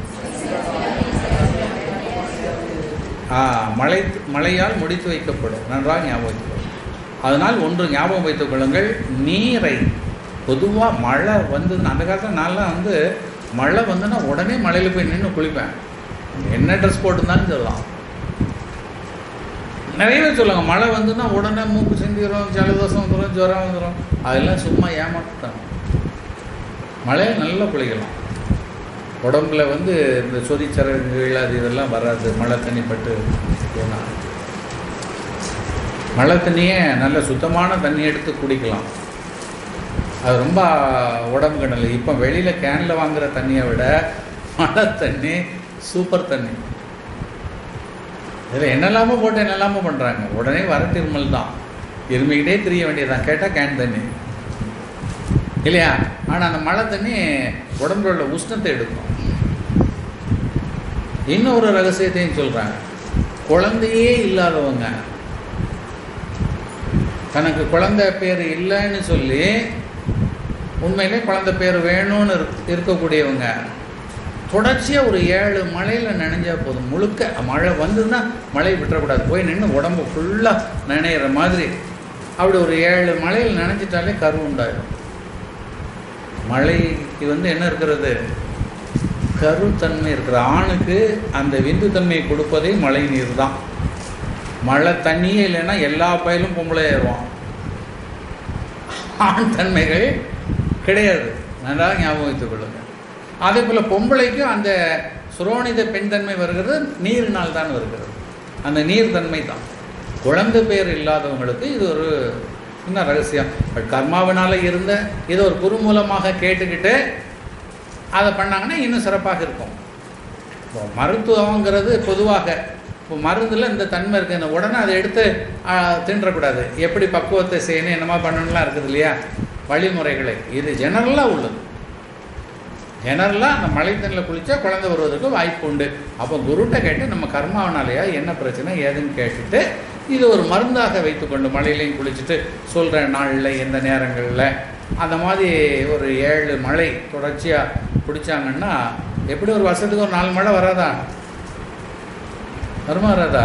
A: ஆ, மழை மழையால் முடித்து வைக்கப்படும் நன்றாக ஞாபகம் வைத்துக் கொள்ளுங்கள் அதனால் ஒன்று ஞாபகம் வைத்துக் கொள்ளுங்கள் நீரை பொதுவாக மழை வந்ததுன்னா அந்த காலத்தில் நான்லாம் வந்து மழை வந்துன்னா உடனே மழையில் போய் நின்று குளிப்பேன் என்ன ட்ரெஸ் போட்டுருந்தாலும் சொல்லலாம் நிறைய பேர் சொல்லுவாங்க மழை வந்துன்னா உடனே மூக்கு சிந்திரும் ஜலதோஷம் வந்துடும் ஜுரம் வந்துடும் அதெல்லாம் சும்மா ஏமாத்தாங்க மழையில் நல்லா குளிக்கலாம் உடம்புல வந்து இந்த சொதிச்சரங்குகள் அது இதெல்லாம் வராது மழை தண்ணி பட்டு போனால் மழை தண்ணியை நல்ல சுத்தமான தண்ணி எடுத்து குடிக்கலாம் அது ரொம்ப உடம்புக்கு நல்லது இப்போ வெளியில் கேனில் வாங்குற தண்ணியை விட மழை தண்ணி சூப்பர் தண்ணி இதில் என்னெல்லாமோ போட்டு என்னெல்லாமோ பண்ணுறாங்க உடனே வர திருமல் தான் இருமிக்கிட்டே தெரிய வேண்டியதுதான் கேட்டால் கேன் தண்ணி இல்லையா ஆனால் அந்த மழை தண்ணி உடம்புல உள்ள உஷ்ணத்தை எடுக்கும் இன்னொரு ரகசியத்தையும் சொல்கிறாங்க குழந்தையே இல்லாதவங்க தனக்கு குழந்தை பேர் இல்லைன்னு சொல்லி உண்மையிலே குழந்தை பேர் வேணும்னு இருக்- இருக்கக்கூடியவங்க தொடர்ச்சியாக ஒரு ஏழு மழையில் நனைஞ்சா போதும் முழுக்க மழை வந்ததுன்னா மழை விட்டுறக்கூடாது போய் நின்று உடம்பு ஃபுல்லாக நனையிற மாதிரி அப்படி ஒரு ஏழு மழையில் நனைஞ்சிட்டாலே கரு உண்டாயிடும் மழைக்கு வந்து என்ன இருக்கிறது கருத்தன்மை இருக்கிற ஆணுக்கு அந்த விந்து தன்மையை கொடுப்பதே மழை நீர் தான் மழை தண்ணியே இல்லைன்னா எல்லா பயிலும் பொம்பளை ஏறுவான் ஆண் தன்மைகள் கிடையாது நன்றாக ஞாபகம் வைத்துக் கொள்ளுங்கள் அதே போல் பொம்பளைக்கும் அந்த சுரோனித பெண் தன்மை வருகிறது நீரினால் தான் வருகிறது அந்த நீர் தன்மை தான் குழந்தை பேர் இல்லாதவங்களுக்கு இது ஒரு சின்ன ரகசியம் பட் கர்மாவினால இருந்த இதை ஒரு குரு மூலமாக கேட்டுக்கிட்டு அதை பண்ணாங்கன்னா இன்னும் சிறப்பாக இருக்கும் இப்போ மருத்துவங்கிறது பொதுவாக இப்போ மருந்தில் இந்த தன்மை இருக்குது இந்த உடனே அதை எடுத்து ஆ, தின்றக்கூடாது எப்படி பக்குவத்தை செய்யணும் என்னமா பண்ணணும்லாம் இருக்குது இல்லையா வழிமுறைகளை இது ஜெனரலாக உள்ளது ஜெனரலாக அந்த மழை தண்ணியில் குளித்தா குழந்தை வருவதற்கு வாய்ப்பு உண்டு அப்போ குருட்ட கேட்டு நம்ம கர்மாவனாலையா என்ன பிரச்சனை ஏதுன்னு கேட்டுட்டு இது ஒரு மருந்தாக வைத்துக்கொண்டு மழையிலையும் குளிச்சுட்டு சொல்கிற நாளில் எந்த நேரங்களில் அந்த மாதிரி ஒரு ஏழு மழை தொடர்ச்சியாக குடித்தாங்கன்னா எப்படி ஒரு வருஷத்துக்கு ஒரு நாலு மழை வராதா வருமா வராதா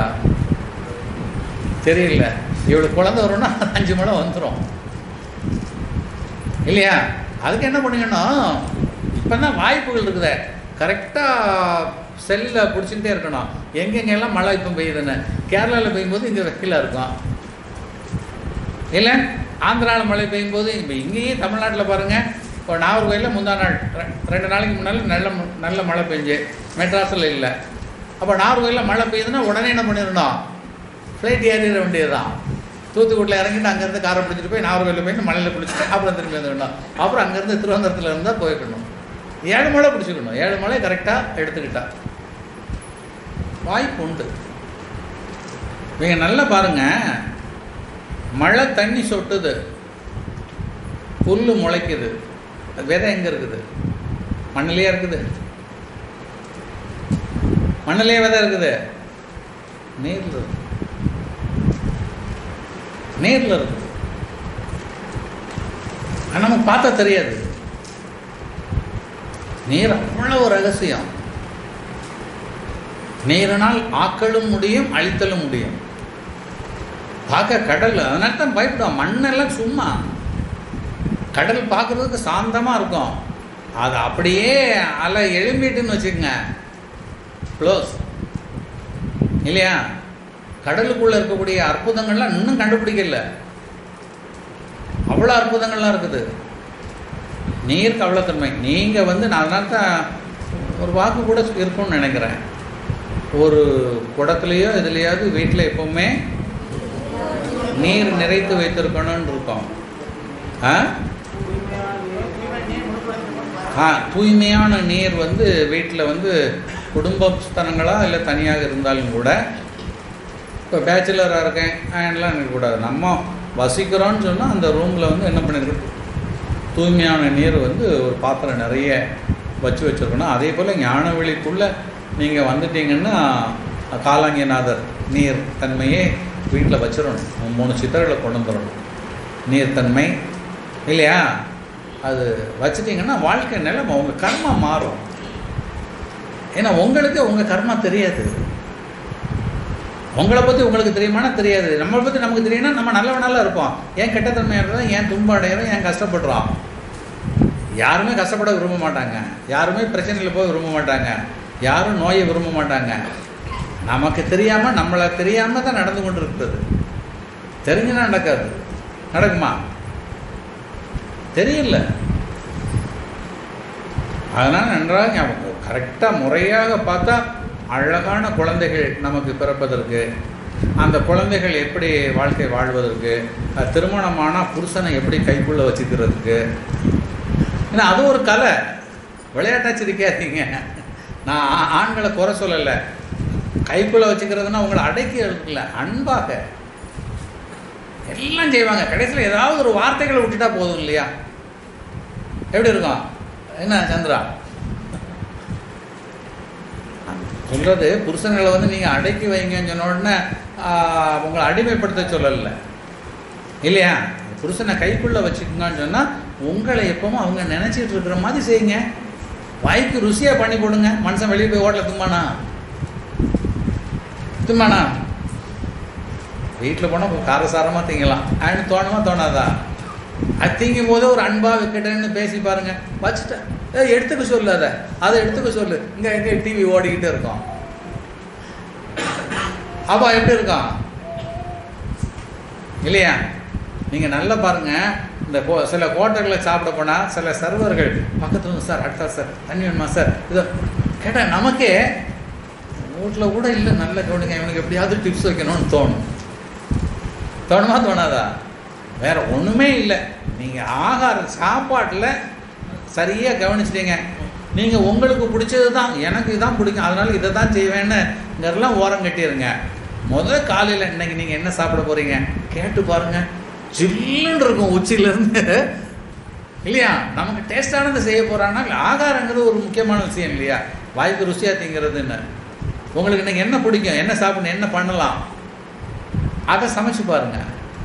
A: தெரியல இவளுக்கு குழந்தை வரும்னா அஞ்சு மழை வந்துடும் இல்லையா அதுக்கு என்ன பண்ணுங்கன்னா இப்போ தான் வாய்ப்புகள் இருக்குதே கரெக்டாக செல்லில் பிடிச்சிக்கிட்டே இருக்கணும் எங்கெங்கெல்லாம் மழை இப்போ பெய்யுதுன்னு கேரளாவில் பெய்யும்போது இங்கே வெயிலாக இருக்கும் இல்லை ஆந்திராவில் மழை பெய்யும்போது இப்போ இங்கேயும் தமிழ்நாட்டில் பாருங்கள் இப்போ நாகர்கோயிலில் முந்தா நாள் ரெ- ரெண்டு நாளைக்கு முன்னால் நல்ல ம- நல்ல மழை பெஞ்சு மெட்ராஸில் இல்லை அப்போ நாகர்கோயிலில் மழை பெய்யுதுன்னா உடனே என்ன பண்ணிடணும் ஃப்ளைட் ஏறிட வேண்டியதுதான் தூத்துக்குடியில் இறங்கிட்டு அங்கேருந்து காரை பிடிச்சிட்டு போய் நாகர்கோயிலில் போயிட்டு மலையில் குளிச்சுட்டு அப்புறம் திரும்பி வந்துடணும் அப்புறம் அங்கேருந்து திருவனந்தபுரத்தில் இருந்தால் போய்க்கணும் ஏழு மலை பிடிச்சிக்கணும் ஏழு மலை கரெக்டாக எடுத்துக்கிட்டா வாய்ப்பு உண்டு நீங்க நல்லா பாருங்க மழை தண்ணி சொட்டுது புல் முளைக்குது அது விதை எங்கே இருக்குது மண்ணிலேயே இருக்குது மண்ணிலேயே விதை இருக்குது நீரில் இருக்குது நீரில் இருக்குது ஆனா நமக்கு பார்த்தா தெரியாது நீர் அவ்வளவு ரகசியம் நீரினால் ஆக்களும் முடியும் அழித்தலும் முடியும் பார்க்க கடல் அதனால தான் பயப்படும் மண்ணெல்லாம் சும்மா கடல் பார்க்குறதுக்கு சாந்தமாக இருக்கும் அது அப்படியே அலை எழும்பிட்டுன்னு வச்சுக்கோங்க க்ளோஸ் இல்லையா கடலுக்குள்ளே இருக்கக்கூடிய அற்புதங்கள்லாம் இன்னும் கண்டுபிடிக்கல அவ்வளோ அற்புதங்கள்லாம் இருக்குது நீருக்கு அவ்வளோ தன்மை நீங்கள் வந்து நான் அதனால தான் ஒரு வாக்கு கூட இருக்கும்னு நினைக்கிறேன் ஒரு குடத்துலையோ இதுலையாவது வீட்டில் எப்பவுமே நீர் நிறைத்து வைத்திருக்கணும்னு இருக்கோம் ஆ ஆ தூய்மையான நீர் வந்து வீட்டில் வந்து குடும்ப ஸ்தலங்களா இல்லை தனியாக இருந்தாலும் கூட இப்போ பேச்சுலராக இருக்கேன் எல்லாம் இருக்கக்கூடாது நம்ம வசிக்கிறோன்னு சொன்னால் அந்த ரூமில் வந்து என்ன பண்ணியிருக்கோம் தூய்மையான நீர் வந்து ஒரு பாத்திரம் நிறைய வச்சு வச்சுருக்கணும் அதே போல் ஞானவெளிக்குள்ளே நீங்கள் வந்துட்டீங்கன்னா காலாங்கியநாதர் நீர் தன்மையே வீட்டில் வச்சிடணும் மூணு சித்தர்களை கொண்டு வந்துடணும் நீர்த்தன்மை இல்லையா அது வச்சிட்டிங்கன்னா வாழ்க்கை நிலைமை உங்கள் கர்மா மாறும் ஏன்னா உங்களுக்கு உங்கள் கர்மா தெரியாது உங்களை பற்றி உங்களுக்கு தெரியுமானா தெரியாது நம்மளை பற்றி நமக்கு தெரியும்னா நம்ம நல்லவனால இருப்போம் ஏன் கெட்டத்தன்மையாக இருக்கிறோம் ஏன் துன்பம் அடைகிறோம் ஏன் கஷ்டப்படுறோம் யாருமே கஷ்டப்பட விரும்ப மாட்டாங்க யாருமே பிரச்சனையில் போய் விரும்ப மாட்டாங்க யாரும் நோயை விரும்ப மாட்டாங்க நமக்கு தெரியாமல் நம்மளை தெரியாமல் தான் நடந்து கொண்டு இருக்குது தெரிஞ்சுனா நடக்காது நடக்குமா தெரியல அதனால் நன்றாக ஞாபகம் கரெக்டாக முறையாக பார்த்தா அழகான குழந்தைகள் நமக்கு பிறப்பதற்கு அந்த குழந்தைகள் எப்படி வாழ்க்கை வாழ்வதற்கு அஹ், திருமணமானால் புருஷனை எப்படி கைக்குள்ளே வச்சுக்கிறதுக்கு ஏன்னா அது ஒரு கலை விளையாட்டாக சிரிக்காதீங்க நான் ஆ- ஆண்களை குறை சொல்லலை கைக்குள்ளே வச்சுக்கிறதுனா உங்களை அடக்கி இருக்குல்ல அன்பாக எல்லாம் செய்வாங்க கடைசியில் ஏதாவது ஒரு வார்த்தைகளை விட்டுட்டா போதும் இல்லையா எப்படி இருக்கும் என்ன சந்திரா சொல்றது புருஷன்களை வந்து நீங்கள் அடக்கி வைங்கன்னு சொன்ன உடனே ஆஹ், உங்களை அடிமைப்படுத்த சொல்லல இல்லையா புருஷனை கைக்குள்ளே வச்சுக்கோங்கன்னு சொன்னால் உங்களை எப்பவும் அவங்க நினச்சிட்டு இருக்கிற மாதிரி செய்யுங்க வாய்க்கு ருசியாக பண்ணி போடுங்க மனுஷன் வெளியே போய் ஓட்டல தும்பானா தும்பானா வீட்டில் போனால் காரசாரமாக திங்கலாம் அப்படின்னு தோணுமா தோணாதா அது திங்கும் போது ஒரு அன்பாக வைக்கட்டேன்னு பேசி பாருங்க வச்சுட்டேன் ஏய், எடுத்துக்க சொல்லு அதை அதை எடுத்துக்க சொல்லு இங்கே எங்கே டிவி ஓடிக்கிட்டு இருக்கோம் அப்பா எப்படி இருக்கான் இல்லையா நீங்கள் நல்லா பாருங்க இந்த ஹோ- சில ஹோட்டலில் சாப்பிட போனால் சில சர்வர்கள் பக்கத்துல வந்து சார் அடுத்தா சார் தண்ணி வேணுமா சார் இதோ கேட்டால் நமக்கே வீட்டில் கூட இல்லை நல்ல கவனிங்க இவனுக்கு எப்படியாவது டிப்ஸ் வைக்கணும்னு தோணும் தோணுமா தோணாதா வேற ஒன்றுமே இல்லை நீங்கள் ஆகாரம் சாப்பாட்டில் சரியாக கவனிச்சிட்டீங்க நீங்கள் உங்களுக்கு பிடிச்சது தான் எனக்கு இதான் பிடிக்கும் அதனால இதை தான் செய்வேன்னு இங்கெல்லாம் ஓரம் கட்டிடுங்க முதல் காலையில் இன்னைக்கு நீங்கள் என்ன சாப்பிட போகிறீங்க கேட்டு பாருங்க ஜில்லுன்னு இருக்கும் உச்சியிலேருந்து இல்லையா நமக்கு டேஸ்டானது செய்ய போகிறாங்கன்னா ஆகாரங்கிறது ஒரு முக்கியமான விஷயம் இல்லையா வாய்க்கு ருசியாக திங்கிறதுன்னு உங்களுக்கு இன்னைக்கு என்ன பிடிக்கும் என்ன சாப்பிடணும் என்ன பண்ணலாம் அதை சமைச்சு பாருங்க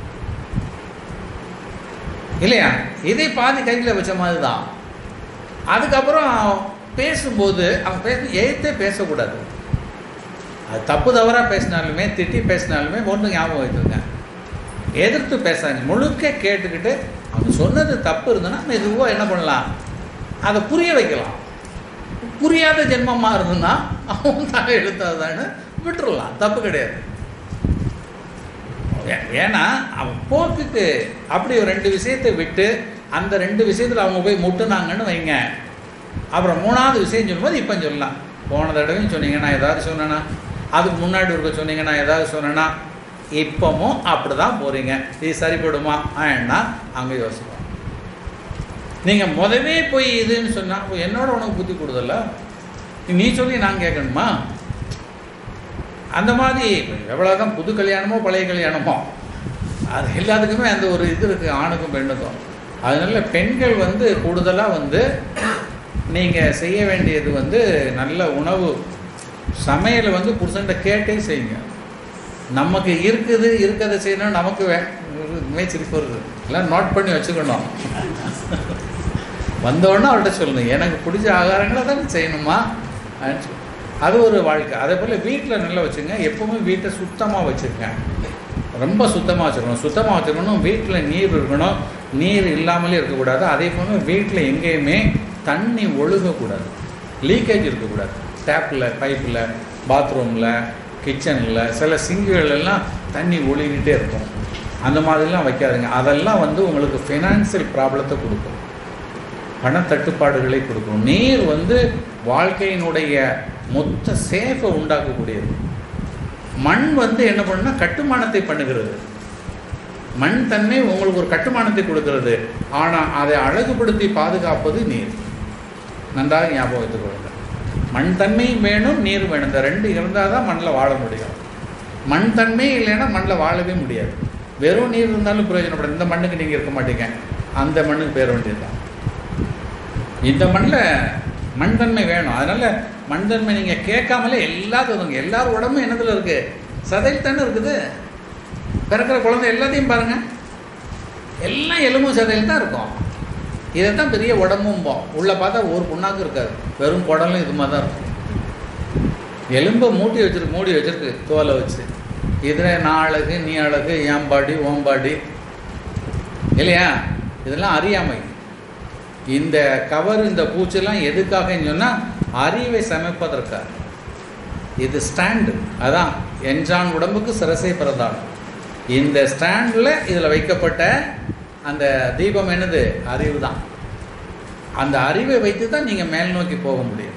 A: இல்லையா இதை பாதி கையில் வச்ச மாதிரி தான் அதுக்கப்புறம் பேசும்போது அவன் பேச எழுத்தே பேசக்கூடாது அது தப்பு தவறாக பேசினாலுமே திட்டி பேசினாலுமே ஒன்று ஞாபகம் வைத்துங்க எதிர்த்து பேசாங்க முழுக்க கேட்டுக்கிட்டு அவன் சொன்னது தப்பு இருந்ததுன்னா மெதுவாக என்ன பண்ணலாம் அதை புரிய வைக்கலாம் புரியாத ஜென்மமாக இருந்ததுன்னா அவன் தான் எழுத்தாதான்னு விட்டுறலாம் தப்பு கிடையாது ஏ- ஏன்னா அவன் போக்குக்கு அப்படி ஒரு ரெண்டு விஷயத்தை விட்டு அந்த ரெண்டு விஷயத்தில் அவங்க போய் முட்டுனாங்கன்னு வைங்க அப்புறம் மூணாவது விஷயம் சொல்லும்போது இப்போ சொல்லலாம் போன தடவையும் சொன்னீங்க நான் ஏதாவது சொன்னேன்னா அதுக்கு முன்னாடி இருக்க சொன்னீங்க நான் ஏதாவது சொன்னேன்னா இப்பவும் அப்படி தான் போகிறீங்க இது சரிப்படுமா ஆனா அங்கே யோசிப்போம் நீங்கள் முதவே போய் இதுன்னு சொன்னால் என்னோட உனக்கு புத்தி கொடுதல்ல நீ சொல்லி நான் கேட்கணுமா அந்த மாதிரி எவ்வளோதான் புது கல்யாணமோ பழைய கல்யாணமோ அது எல்லாத்துக்குமே அந்த ஒரு இது இருக்குது ஆணுக்கும் பெண்ணுக்கும் அதனால பெண்கள் வந்து கூடுதலாக வந்து நீங்கள் செய்ய வேண்டியது வந்து நல்ல உணவு சமையலை வந்து புருஷன்கிட்ட கேட்டே செய்யுங்க நமக்கு இருக்குது இருக்கிறத செய்யணும் நமக்கு வே மேய்ச்சிருக்கு வருது எல்லாம் நோட் பண்ணி வச்சுக்கணும் வந்தோடனே அவர்கிட்ட சொல்லணும் எனக்கு பிடிச்ச ஆகாரங்களை தான் செய்யணுமா அப்படின்னு சொல்லி. அது ஒரு வாழ்க்கை அதே போல் வீட்டில் நல்லா வச்சுங்க எப்பவுமே வீட்டை சுத்தமாக வச்சுருங்க ரொம்ப சுத்தமாக வச்சுருக்கணும் சுத்தமாக வச்சுருக்கணும் வீட்டில் நீர் இருக்கணும் நீர் இல்லாமலே இருக்கக்கூடாது அதே போல் வீட்டில் எங்கேயுமே தண்ணி ஒழுகக்கூடாது லீக்கேஜ் இருக்கக்கூடாது டேப்பில் பைப்பில் பாத்ரூமில் கிச்சனில் சில சிங்குகள் எல்லாம் தண்ணி ஒழுகிட்டே இருக்கும் அந்த மாதிரிலாம் வைக்காதுங்க அதெல்லாம் வந்து உங்களுக்கு ஃபினான்சியல் ப்ராப்ளத்தை கொடுக்கும் பணத்தட்டுப்பாடுகளை கொடுக்கும் நீர் வந்து வாழ்க்கையினுடைய மொத்த சேஃபை உண்டாக்கக்கூடியது மண் வந்து என்ன பண்ணுன்னா கட்டுமானத்தை பண்ணுகிறது மண் தன்மை உங்களுக்கு ஒரு கட்டுமானத்தை கொடுக்கிறது ஆனால் அதை அழகுபடுத்தி பாதுகாப்பது நீர் நன்றாக ஞாபகம் வைத்துக் கொள்ளுங்கள் மண் தன்மையும் வேணும் நீர் வேணும் இந்த ரெண்டு இருந்தால் தான் மண்ணில் வாழ முடியும் மண் தன்மை இல்லைன்னா மண்ணில் வாழவே முடியாது வெறும் நீர் இருந்தாலும் பிரயோஜனப்படும் இந்த மண்ணுக்கு நீங்கள் இருக்க மாட்டீங்க அந்த மண்ணுக்கு பேர வேண்டியது தான் இந்த மண்ணில் மண் தன்மை வேணும் அதனால் மண் தன்மை நீங்கள் கேட்காமலே எல்லாத்துக்கும் எல்லார் உடம்பும் என்னதில் இருக்குது சதையில் தானே இருக்குது பிறக்கிற குழந்தை எல்லாத்தையும் பாருங்கள் எல்லாம் எலும்பும் சதையில் தான் இருக்கும் இதை தான் பெரிய உடம்பும்போம் உள்ளே பார்த்தா ஒரு புண்ணாக்கும் இருக்காது வெறும் குடலும் இது மாதிரி தான் இருக்கும் எலும்பை மூட்டி வச்சிருக்கு மூடி வச்சிருக்கு தோலை வச்சு இதில் நான் அழகு நீ அழகு என் பாடி ஓம் பாடி இல்லையா இதெல்லாம் அறியாமை இந்த கவர் இந்த பூச்செல்லாம் எதுக்காகன்னு சொன்னால் அறிவை சமைப்பதற்காக இது ஸ்டாண்டு அதான் என்ஜான் உடம்புக்கு சிரசை பிரதானம் இந்த ஸ்டாண்டில் இதில் வைக்கப்பட்ட அந்த தீபம் என்னது அறிவு தான் அந்த அறிவை வைத்து தான் நீங்கள் மேல் நோக்கி போக முடியும்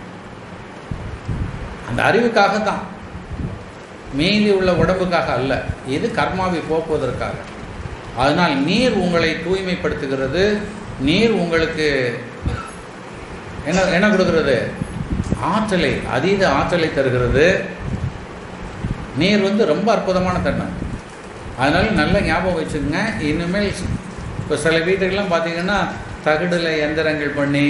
A: அந்த அறிவுக்காக தான் மீதி உள்ள உடம்புக்காக அல்ல இது கர்மாவை போக்குவதற்காக அதனால் நீர் உங்களை தூய்மைப்படுத்துகிறது நீர் உங்களுக்கு என்ன என்ன கொடுக்கிறது ஆற்றலை அதீத ஆற்றலை தருகிறது நீர் வந்து ரொம்ப அற்புதமான தன்மை அதனால நல்ல ஞாபகம் வச்சுக்கோங்க இனிமேல் இப்போ சில வீட்டுக்கெல்லாம் பார்த்தீங்கன்னா தகடுல எந்திரங்கள் பண்ணி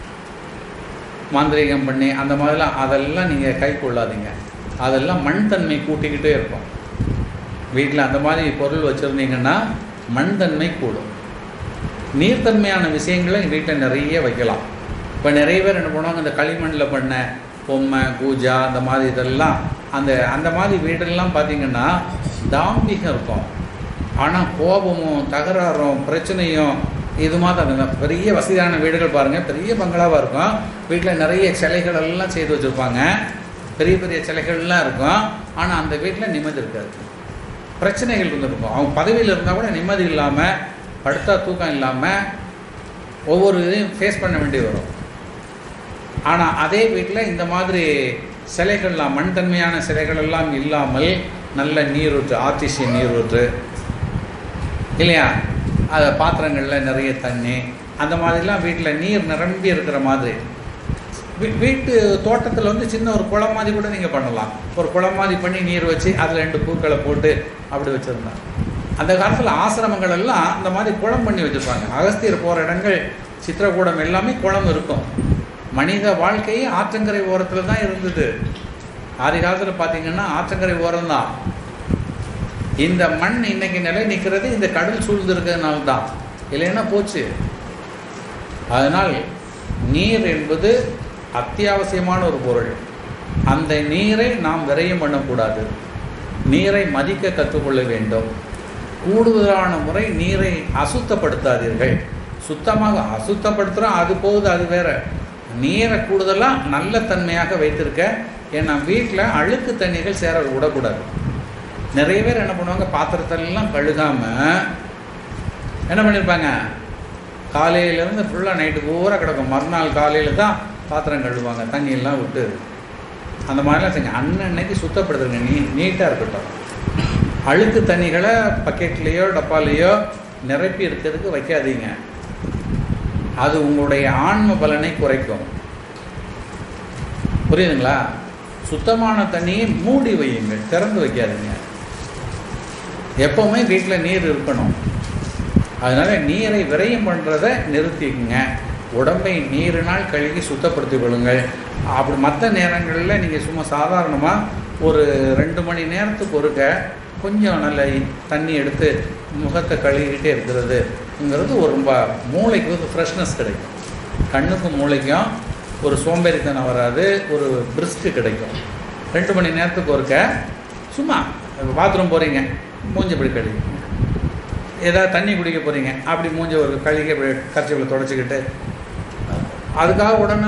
A: மாந்திரீகம் பண்ணி அந்த மாதிரிலாம் அதெல்லாம் நீங்கள் கை கொள்ளாதீங்க அதெல்லாம் மண் தன்மை கூட்டிக்கிட்டே இருக்கும் வீட்டில் அந்த மாதிரி பொருள் வச்சுருந்தீங்கன்னா மண் தன்மை கூடும் நீர்த்தன்மையான விஷயங்களை வீட்டில் நிறைய வைக்கலாம் இப்போ நிறைய பேர் என்ன பண்ணுவாங்க இந்த களிமண்ணில் பண்ண பொம்மை பூஜா அந்த மாதிரி இதெல்லாம் அந்த அந்த மாதிரி வீடெல்லாம் பார்த்தீங்கன்னா தாம்பிகம் இருக்கும் ஆனால் கோபமும் தகராறும் பிரச்சனையும் இது மாதிரி அந்த பெரிய வசதியான வீடுகள் பாருங்கள் பெரிய பங்களாவாக இருக்கும் வீட்டில் நிறைய சிலைகள் எல்லாம் செய்து வச்சுருப்பாங்க பெரிய பெரிய சிலைகள்லாம் இருக்கும் ஆனால் அந்த வீட்டில் நிம்மதி இருக்காது பிரச்சனைகள் இருந்திருக்கும் அவங்க பதவியில் இருந்தால் கூட நிம்மதி இல்லாமல் படுத்தா தூக்கம் இல்லாமல் ஒவ்வொரு இதையும் ஃபேஸ் பண்ண வேண்டி வரும் ஆனால் அதே வீட்டில் இந்த மாதிரி சிலைகள்லாம் மண் தன்மையான சிலைகள் எல்லாம் இல்லாமல் நல்ல நீரூற்று ஆர்டிசியன் நீரூற்று இல்லையா அது பாத்திரங்களில் நிறைய தண்ணி அந்த மாதிரிலாம் வீட்டில் நீர் நிரம்பி இருக்கிற மாதிரி வீ- வீட்டு தோட்டத்தில் வந்து சின்ன ஒரு குளம் மாதிரி கூட நீங்கள் பண்ணலாம் ஒரு குளம் மாதிரி பண்ணி நீர் வச்சு அதில் ரெண்டு பூக்களை போட்டு அப்படி வச்சுருந்தாங்க அந்த காலத்தில் ஆசிரமங்கள் எல்லாம் இந்த மாதிரி குளம் பண்ணி வச்சுருப்பாங்க அகஸ்தியர் போகிற இடங்கள் சித்திரக்கூடம் எல்லாமே குளம் இருக்கும் மனித வாழ்க்கையே ஆற்றங்கரை ஓரத்தில் தான் இருந்தது ஆதி காலத்தில் பார்த்தீங்கன்னா ஆற்றங்கரை ஓரம் தான் இந்த மண் இன்னைக்கு நிலை நிற்கிறது இந்த கடல் சூழ்ந்து இருக்கிறதுனால தான் இல்லைன்னா போச்சு அதனால் நீர் என்பது அத்தியாவசியமான ஒரு பொருள் அந்த நீரை நாம் விரயம் பண்ணக்கூடாது நீரை மதிக்க கற்றுக்கொள்ள வேண்டும் கூடுதலான முறை நீரை அசுத்தப்படுத்தாதீர்கள் சுத்தமாக அசுத்தப்படுத்துகிறோம் அது போகுது அது வேற நீரை கூடுதலாக நல்ல தன்மையாக வைத்திருக்க ஏன்னா வீட்டில் அழுக்கு தண்ணீர்கள் சேர விடக்கூடாது நிறைய பேர் என்ன பண்ணுவாங்க பாத்திரத்தெல்லாம் கழுகாமல் என்ன பண்ணியிருப்பாங்க காலையிலேருந்து ஃபுல்லாக நைட்டு பூரா கிடக்கும் மறுநாள் காலையில் தான் பாத்திரம் கழுவுவாங்க தண்ணியெல்லாம் விட்டு அந்த மாதிரிலாம் செய்யுங்க அன்னன்னைக்கு சுத்தப்படுத்துங்க நீ நீட்டாக இருக்கட்டும் அழுக்கு தண்ணிகளை பக்கெட்லேயோ டப்பாலேயோ நிரப்பி இருக்கிறதுக்கு வைக்காதீங்க அது உங்களுடைய ஆன்ம பலனை குறைக்கும் புரியுதுங்களா சுத்தமான தண்ணியை மூடி வையுங்கள் திறந்து வைக்காதீங்க எப்பவுமே வீட்டில் நீர் இருக்கணும் அதனால நீரை விரயம் பண்ணுறதை நிறுத்திக்கங்க உடம்பை நீரினால் கழுவி சுத்தப்படுத்திக் கொள்ளுங்கள் அப்படி மற்ற நேரங்களில் நீங்கள் சும்மா சாதாரணமாக ஒரு ரெண்டு மணி நேரத்துக்கு ஒருக்க கொஞ்சம் நல்ல தண்ணி எடுத்து முகத்தை கழுவிக்கிட்டே இருக்கிறதுங்கிறது ஒரு ரொம்ப மூளைக்கு வந்து ஃப்ரெஷ்னஸ் கிடைக்கும் கண்ணுக்கும் மூளைக்கும் ஒரு சோம்பேறித்தனம் வராது ஒரு பிரிஸ்க்கு கிடைக்கும் ரெண்டு மணி நேரத்துக்கு ஒருக்க சும்மா பாத்ரூம் போகிறீங்க மூஞ்சி இப்படி கழுவி ஏதாவது தண்ணி குடிக்க போகிறீங்க அப்படி மூஞ்ச ஒரு கழுகி இப்படி கர்ச்சிப்பில் தொடச்சிக்கிட்டு அதுக்காக உடனே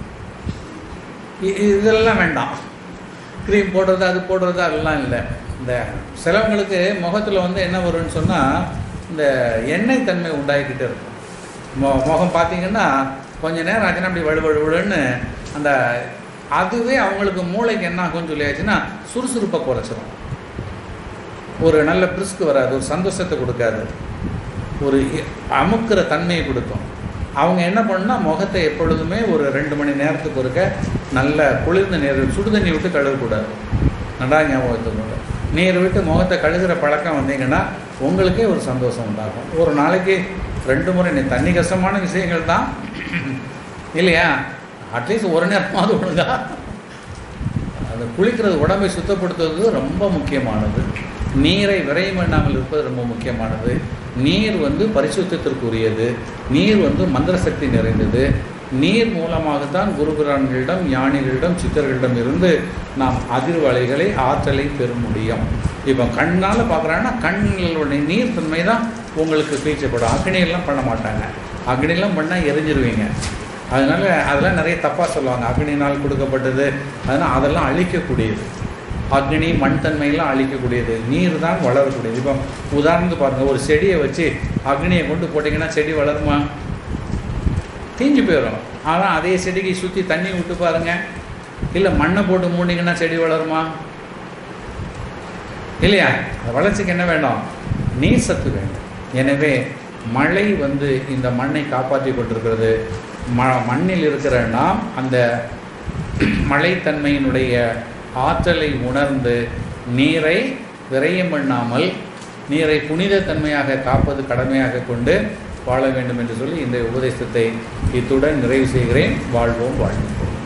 A: இ- இதெல்லாம் வேண்டாம் க்ரீம் போடுறது அது போடுறது அதெல்லாம் இல்லை இந்த சிலவங்களுக்கு முகத்தில் வந்து என்ன வரும்னு சொன்னால் இந்த எண்ணெய் தன்மை உண்டாகிக்கிட்டே இருக்கும் மொ முகம் பார்த்தீங்கன்னா கொஞ்ச நேரம் ஆச்சுன்னா அப்படி வலு வலு வலுன்னு அந்த அதுவே அவங்களுக்கு மூளைக்கு என்ன ஆகும்னு சொல்லியாச்சுன்னா சுறுசுறுப்பை குறைச்சிரும் ஒரு நல்ல பிரிஸ்க்கு வராது ஒரு சந்தோஷத்தை கொடுக்காது ஒரு இ- அமுக்குற தன்மையை கொடுக்கும் அவங்க என்ன பண்ணா முகத்தை எப்பொழுதுமே ஒரு ரெண்டு மணி நேரத்துக்கு ஒருக்க நல்ல குளிர்ந்த நீர் சுடுதண்ணி விட்டு கழுவக்கூடாது நல்லா ஞாபகத்துக்கு நீர் விட்டு முகத்தை கழுகுற பழக்கம் வந்தீங்கன்னா உங்களுக்கே ஒரு சந்தோஷம் உண்டாகும் ஒரு நாளைக்கு ரெண்டு முறை நீ தண்ணி கஷ்டமான விஷயங்கள் தான் இல்லையா அட்லீஸ்ட் ஒரு நேரமாவது ஒழுங்கா அது குளிக்கிறது உடம்பை சுத்தப்படுத்துவது ரொம்ப முக்கியமானது நீரை விரயம் பண்ணாமல் இருப்பது ரொம்ப முக்கியமானது நீர் வந்து பரிசுத்தத்திற்குரியது நீர் வந்து மந்திர சக்தி நிறைந்தது நீர் மூலமாகத்தான் குருபுரான்களிடம் ஞானிகளிடம் சித்தர்களிடம் இருந்து நாம் அதிர்வலைகளை ஆற்றலை பெற முடியும் இப்போ கண்ணால் பார்க்குறாங்கன்னா கண்களுடைய நீர் தன்மை தான் உங்களுக்கு பீச்சப்படும் அக்னியெல்லாம் பண்ண மாட்டாங்க அக்னியெல்லாம் பண்ணால் எரிஞ்சிருவீங்க அதனால அதெல்லாம் நிறைய தப்பாக சொல்லுவாங்க அக்னினால் கொடுக்கப்பட்டது அதனால் அதெல்லாம் அழிக்கக்கூடியது அக்னி மண் தன்மையெல்லாம் அழிக்கக்கூடியது நீர் தான் வளரக்கூடியது இப்போ உதாரணத்துக்கு பாருங்கள் ஒரு செடியை வச்சு அக்னியை கொண்டு போட்டிங்கன்னா செடி வளருமா தீஞ்சு போயிடும் ஆனால் அதே செடிக்கு சுற்றி தண்ணி விட்டு பாருங்க இல்லை மண்ணை போட்டு மூடிங்கன்னா செடி வளருமா இல்லையா அந்த வளர்ச்சிக்கு என்ன வேணும் நீர் சத்து வேண்டும் எனவே மழை வந்து இந்த மண்ணை காப்பாற்றி கொண்டிருக்கிறது ம மண்ணில் இருக்கிற நாம் அந்த மழைத்தன்மையினுடைய ஆற்றலை உணர்ந்து நீரை விரயம் பண்ணாமல் நீரை புனித தன்மையாக காப்பது கடமையாக கொண்டு வாழ வேண்டும் என்று சொல்லி இந்த உபதேசத்தை இத்துடன் நிறைவு செய்கிறேன் வாழ்வோம் வாழ்வோம்